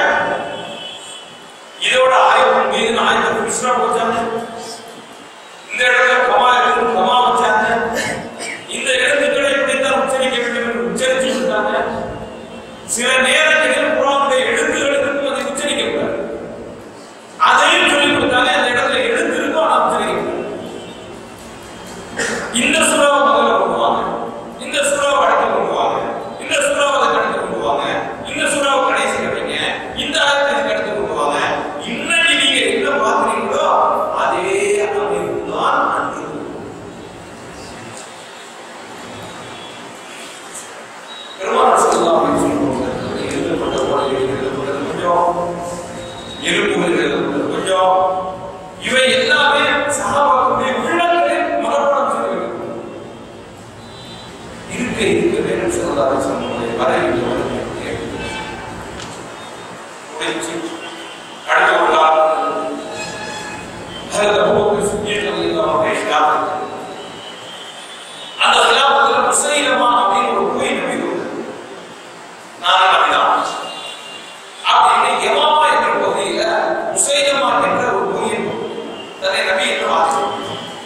இதோட ஆயுதம் மீது ஆயுதம் விஸ்ரா வச்சாங்க இந்த இடத்துல கமா இருக்கு கமா வச்சாங்க இந்த எழுத்துக்களை இப்படித்தான் உச்சரிக்க வேண்டும் என்று உச்சரிச்சு விட்டாங்க சில நேரங்களில் குரானுடைய எழுத்துகளுக்கு அதை உச்சரிக்க கூடாது அதையும் சொல்லி கொடுத்தாங்க இந்த இடத்துல எழுத்து இருக்கும் ஆனா உச்சரிக்க கூடாது இந்த சுறாவை முதல்ல கொண்டுவாங்க இந்த சுறாவை அடுத்து கொண்டுவாங்க இந்த சுறாவை அதுக்கு அடுத்து கொண்டுவாங்க இந்த சுறாவை கடைசி கட்டிங்க இந்த ஆயத்தை இதுக்கு அடுத்து கொண்டுவாங்க இன்னைக்கு நீங்க என்ன பாக்குறீங்களோ அதே அமைப்பு தான் அன்று பெருமாள் சொல்லலாம் அப்படின்னு சொல்லுவாங்க எழுதப்பட்ட பாடல்கள் எழுதப்பட்டது கொஞ்சம் எழுப்புகள் எழுதப்பட்டது கொஞ்சம் இவை எல்லாமே சகாபாக்களுடைய உள்ளங்களில் மனப்பாடம் செய்ய வேண்டும் இருக்க இருக்க வேணும் சொல்லலாம் சொன்ன வரையில் முடிச்சு அடுத்த ஒரு காலம் அதில் அபூபக்கர் சித்திக் ரலியல்லாஹு அன்ஹு பேசினார் அந்த கிலாபத்தில் முசைலமா அப்படின்னு ஒரு பொய் நபி இருந்தது நான் நபிதான் அப்படின்னு யமாமா என்ற பகுதியில முசைலமா என்ற ஒரு பொய்யை தன்னை நபி என்று வாதித்தார்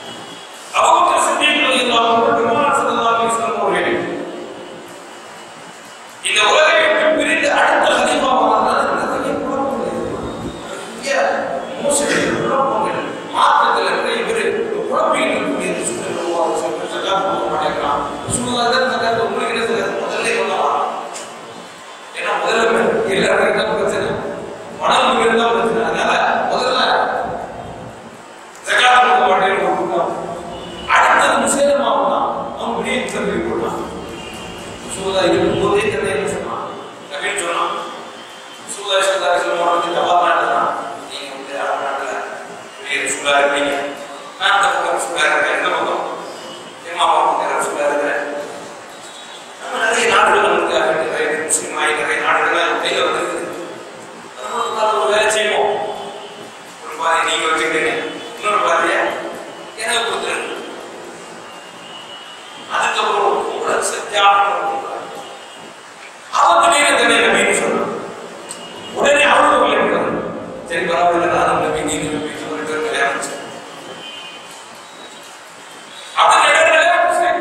எல்லாருக்கும் என்ன பிரச்சனை பணம் முக்கியம் தான் பிரச்சனை அதனால முதல்ல ஜகாத் கொடுக்க மாட்டேன்னு ஒரு கூட்டம் அடுத்தது முசேலமாவும் தான் அவன் வெளியே தம்பி போட்டான் சூதா இருக்கும்போதே தன்னை என்ன சொன்னான் அப்படின்னு சொன்னான் சூதா சூதா சொல்லுவாங்க ஜவாப் நாட்டுதான் நீங்க வந்து அரபு நாட்டுல வெளியே சூதா இருப்பீங்க நான் அந்த பக்கம் சூதா இருக்கிறேன் இந்த பக்கம் ஏமா பக்கம் சூதா இருக்கிறேன் நம்ம நிறைய நாடுகள் நமக்கு நிறைய முஸ்லீம் ஆகி நிறைய நாடுகள் கையில் வந்துருக்குது நம்ம உட்கார்ந்து ஒரு வேலை செய்வோம் ஒரு பாதி நீங்க வச்சுக்கிறீங்க இன்னொரு பாதிய எனக்கு கொடுத்துருங்க அதுக்கப்புறம் கூட சத்தியான அவன் திடீர்னு திடீர்னு நம்பின்னு சொன்னான் உடனே அவனுக்கு விளையாடுறான் சரி பரவாயில்ல நான் நம்பி நீங்க நம்பி சொல்லிட்டு கல்யாணம் செய்யும் அப்படி கல்யாணம் சரி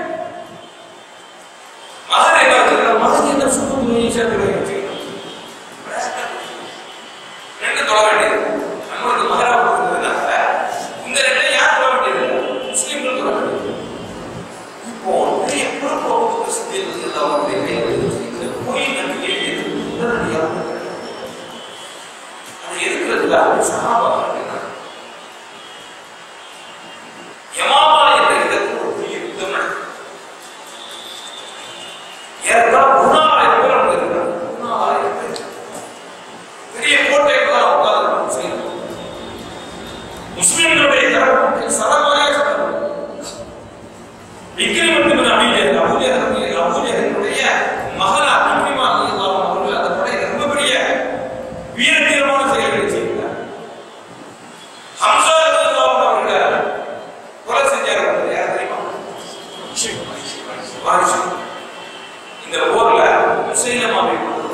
மகன் என்ன வச்சிருக்கான் மகன் என்ன சுத்தம் ஈஸியா வச்சுக்கணும் ரெண்டு தொழ வேண்டியது நம்மளுக்கு மகரா கொடுத்ததுனால இந்த ரெண்டை யார் தொழ வேண்டியது முஸ்லீம்கள் தொழ வேண்டியது இப்போ வந்து எப்படி போகுது சித்தியில் இல்லாமல் இந்த பொய் நம்பிக்கை எது உடனடியாக அது இருக்கிறதுல சகாபாக்கள் என்ன யமாமா என்ற இடத்தில் ஒரு பெரிய யுத்தம் நடக்குது ஏறத்தாழ மூணாயிரம் பேர் அங்க இருக்கிறாங்க மூணாயிரம் பேர் பெரிய கோட்டைக்குள்ள உட்கார்ந்து முஸ்லீம் முஸ்லிம்களுடைய தரப்புக்கு சரமாய சட்டம் விக்ரமத்து அபிஜயன் அபுஜஹல் அபுஜஹலுடைய மகனா விக்ரிமா அல்லாஹ் அவர்கள் அந்த படை ரொம்ப பெரிய வீரத்தீரமான செயல்களை செய்தார் ஹம்சா ரலியல்லாஹு அவர்கள் கொலை செஞ்சார்கள் யார் தெரியுமா வாரிசு இந்த போர்ல முசைலமாவை கொண்டு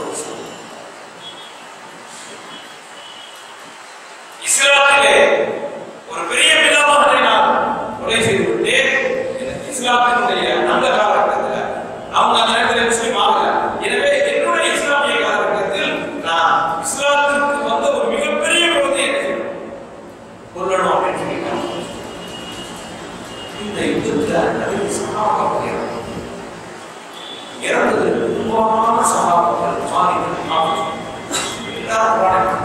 இஸ்லாத்திலே ஒரு பெரிய பிதாமகனை நான் கொலை செய்து விட்டேன் எனக்கு இஸ்லாத்தினுடைய அந்த காலகட்டத்தில் அவங்க அந்த நேரத்தில் முஸ்லீம் ஆகல எனவே என்னுடைய இஸ்லாமிய காலகட்டத்தில் நான் இஸ்லாத்திற்கு வந்த ஒரு மிகப்பெரிய விரோதி என்ன செய்யணும் கொல்லணும் அப்படின்னு சொல்லிட்டாங்க இந்த யுத்தத்தில் நபி சகாபாக்கள் இறந்தாங்க. இறந்தது பெரும்பாலான சகாபாக்கள் மாறிகள் ஆகும் எல்லாரும் பாடம்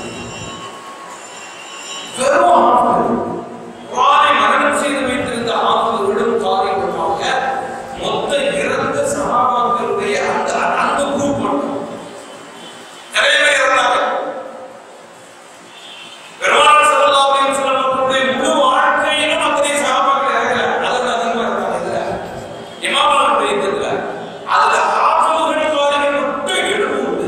வெறும் ஆண்கள் குரானை மரணம் செய்து வைத்திருந்த ஆண்களுடன் காரியமாக மொத்த இறந்த சகாபாக்களுடைய அந்த அந்த குரூப் மட்டும் நிறைய பேர் இறந்தாங்க பெருமாள் ஸல்லல்லாஹு அலைஹி வஸல்லம் அவர்களுடைய முழு வாழ்க்கையிலும் அத்தனை சகாபாக்கள் இறக்கல அதுல அதிகமா இருந்தாங்க இதுல இமாம்களுடைய இதுல அதுல ஆஃபுகள் காரியங்கள் மட்டும் எழுபது உண்டு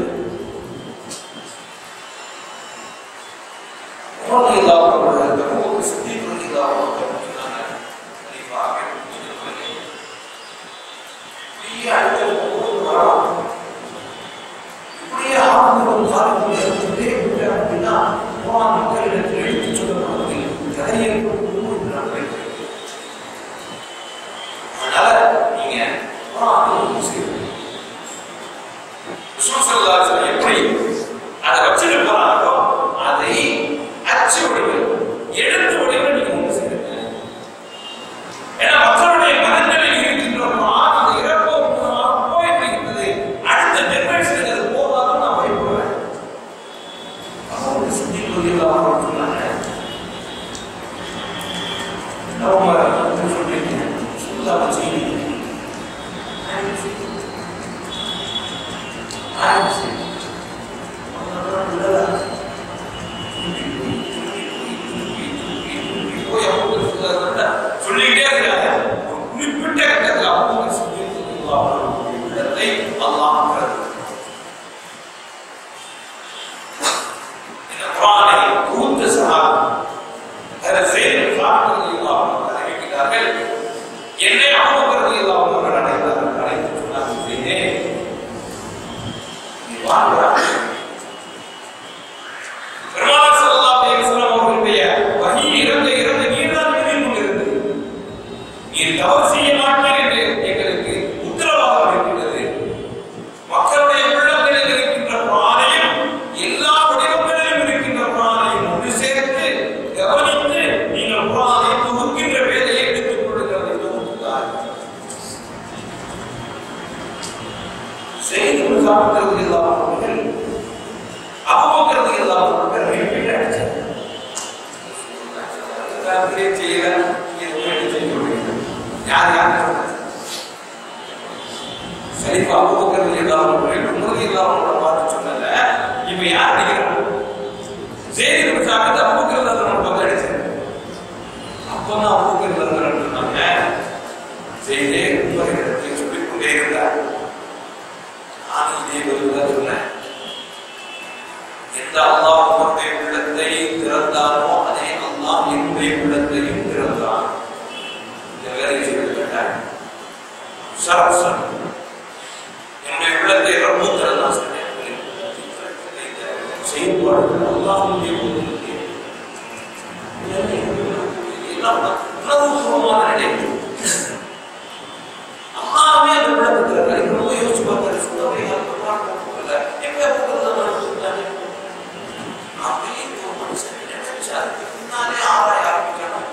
உமர் ரலியல்லாஹு அன்ஹு அவர்கள் அபூபக்கர் சித்திக் ரலியல்லாஹு அன்ஹு அவர்கள் சொன்னாங்க கலீஃபா அமீர் முஃமினீன் பெரிய அழுத்தம் போது வரலாம் இப்படியே ஆரம்பம் காலத்தில் இருந்துட்டே விட்டு அப்படின்னா குரான் மக்களிடத்தில் எடுத்து சொல்லப்படுவதில் நிறைய அதனால நீங்க குரானை செய்யுங்க ரசூல் ஸல்லல்லாஹு அலைஹி வஸல்லம் எப்படி அதை வச்சுட்டு போறாங்களோ அதை அச்சு வடிவில் எழுத்து வடிவில் நீங்க ஒன்று செய்யுங்க ஏன்னா மக்களுடைய மனங்களில் இருக்கின்ற குரான் அந்த இறப்பு போயிட்டு இருக்கிறது அடுத்த ஜெனரேஷனுக்கு அது போகாதுன்னு நான் பயப்படுவேன் அவங்க சிந்திப்பு இல்லாம சொன்னாங்க நம்ம சொல்லிட்டு சொல்லாம செய்தி சொல்லிக்கிட்டே இருக்கிறாங்க ஒரு குறிப்பிட்ட கட்டத்தில் அவங்க உள்ளத்தை அல்லாஹ் இந்த குரானை தொகுத்த சஹாபா அதில் செய்தி காட்டுவதில் அறிவிக்கிறார்கள் என்னை அனுபவத்தில் இல்லாமல் அடைந்தார்கள் அழைத்து சொன்னார்கள் செய்தே நீ வாழ்கிறாய் பெருமாள் ஸல்லல்லாஹு அலைஹி வஸல்லம் அவர்களுடைய வஹி இறந்த இறந்த நீர்தான் எழுதிக் கொண்டிருந்தது நீர் தவறு செய்ய மாட்டீர் என்று எங்களுக்கு உத்தரவாதம் இருக்கின்றது மக்களுடைய உள்ளங்களில் இருக்கின்ற பிராணையும் எல்லா வடிவங்களிலும் இருக்கின்ற பிராணையும் ஒன்று சேர்த்து கவனித்து நீங்கள் பிராணை தொகுக்கின்ற வேலையை எடுத்துக் கொள்ளுங்கள் தொகுத்துத்தார் செய்தி முகாமிட்டது இல்லாமல் எந்த அல்லாஹ் உங்களுடைய உள்ளத்தை திறந்தானோ அதே அல்லாஹ் என்னுடைய உள்ளத்தையும் திறந்தான் இந்த வேலையை செய்து கேட்டார் சரசன் என்னுடைய உள்ளத்தை ரொம்ப திறந்தான் சொன்னேன் செயல்பாடுகள் அல்லாஹ்வுடைய உள்ளத்தை எல்லாம் உணர்வுபூர்வமான நினைவு அம்மாவே அந்த உள்ளத்தை திறக்கிறார் ரொம்ப யோசிச்சு பார்த்தாரு சொல்லவே போகல எங்க போகிறது அப்படியே ஒரு மனுஷன் நினைச்சா அதுக்கு பின்னாலே ஆராய ஆரம்பிக்கணும்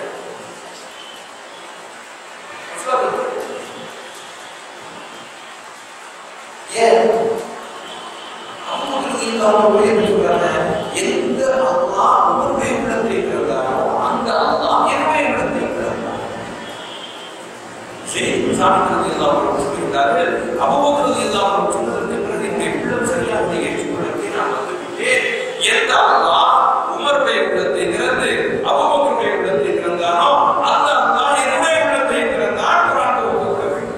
ஏன் அவங்களுக்கு இல்லாம என்ன சொல்றாங்க எந்த அல்லாஹ் உங்களுடைய உள்ளத்தை இருக்கிறாரோ அந்த அல்லாஹ் என்னுடைய உள்ளத்தை இருக்கிறார் சரி சாமிக்கிறது இல்லாமல் சொல்லியிருந்தார்கள் அவ்வளவு இல்லாமல் சொன்னதற்கு பிறகு என்னுடைய உள்ளம் சரியாக ஏற்றுக்கொள்ளத்தை நான் வந்து விட்டேன் எந்த அல்லாஹ் உமருடைய உள்ளத்தை திறந்து அவ்வளவுடைய உள்ளத்தை திறந்தானோ அந்த அல்லாஹ் என்னுடைய உள்ளத்தை திறந்தான் குரான் ஒப்புக்கொள்ள வேண்டும்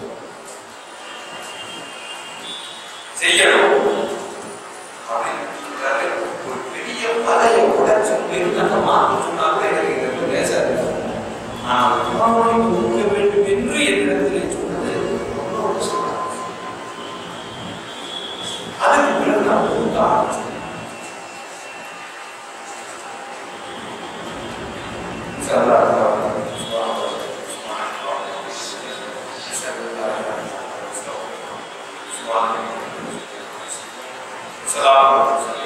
செய்யணும் அப்படின்னு சொல்றாரு. ஒரு பெரிய பலையை உடைச்சு பெருந்தன்மை மாற்றி சொன்னா கூட எனக்கு இதற்கு பேசாது. ஆனால் குரானை ஒதுக்க வேண்டும் என்று என்னிடத்திலே சொன்னது ரொம்ப ஒரு சந்தோஷம். அதுக்கு பிறகு நான் ஒதுக்க ஆரம்பிச்சேன். சல்லா السلام عليكم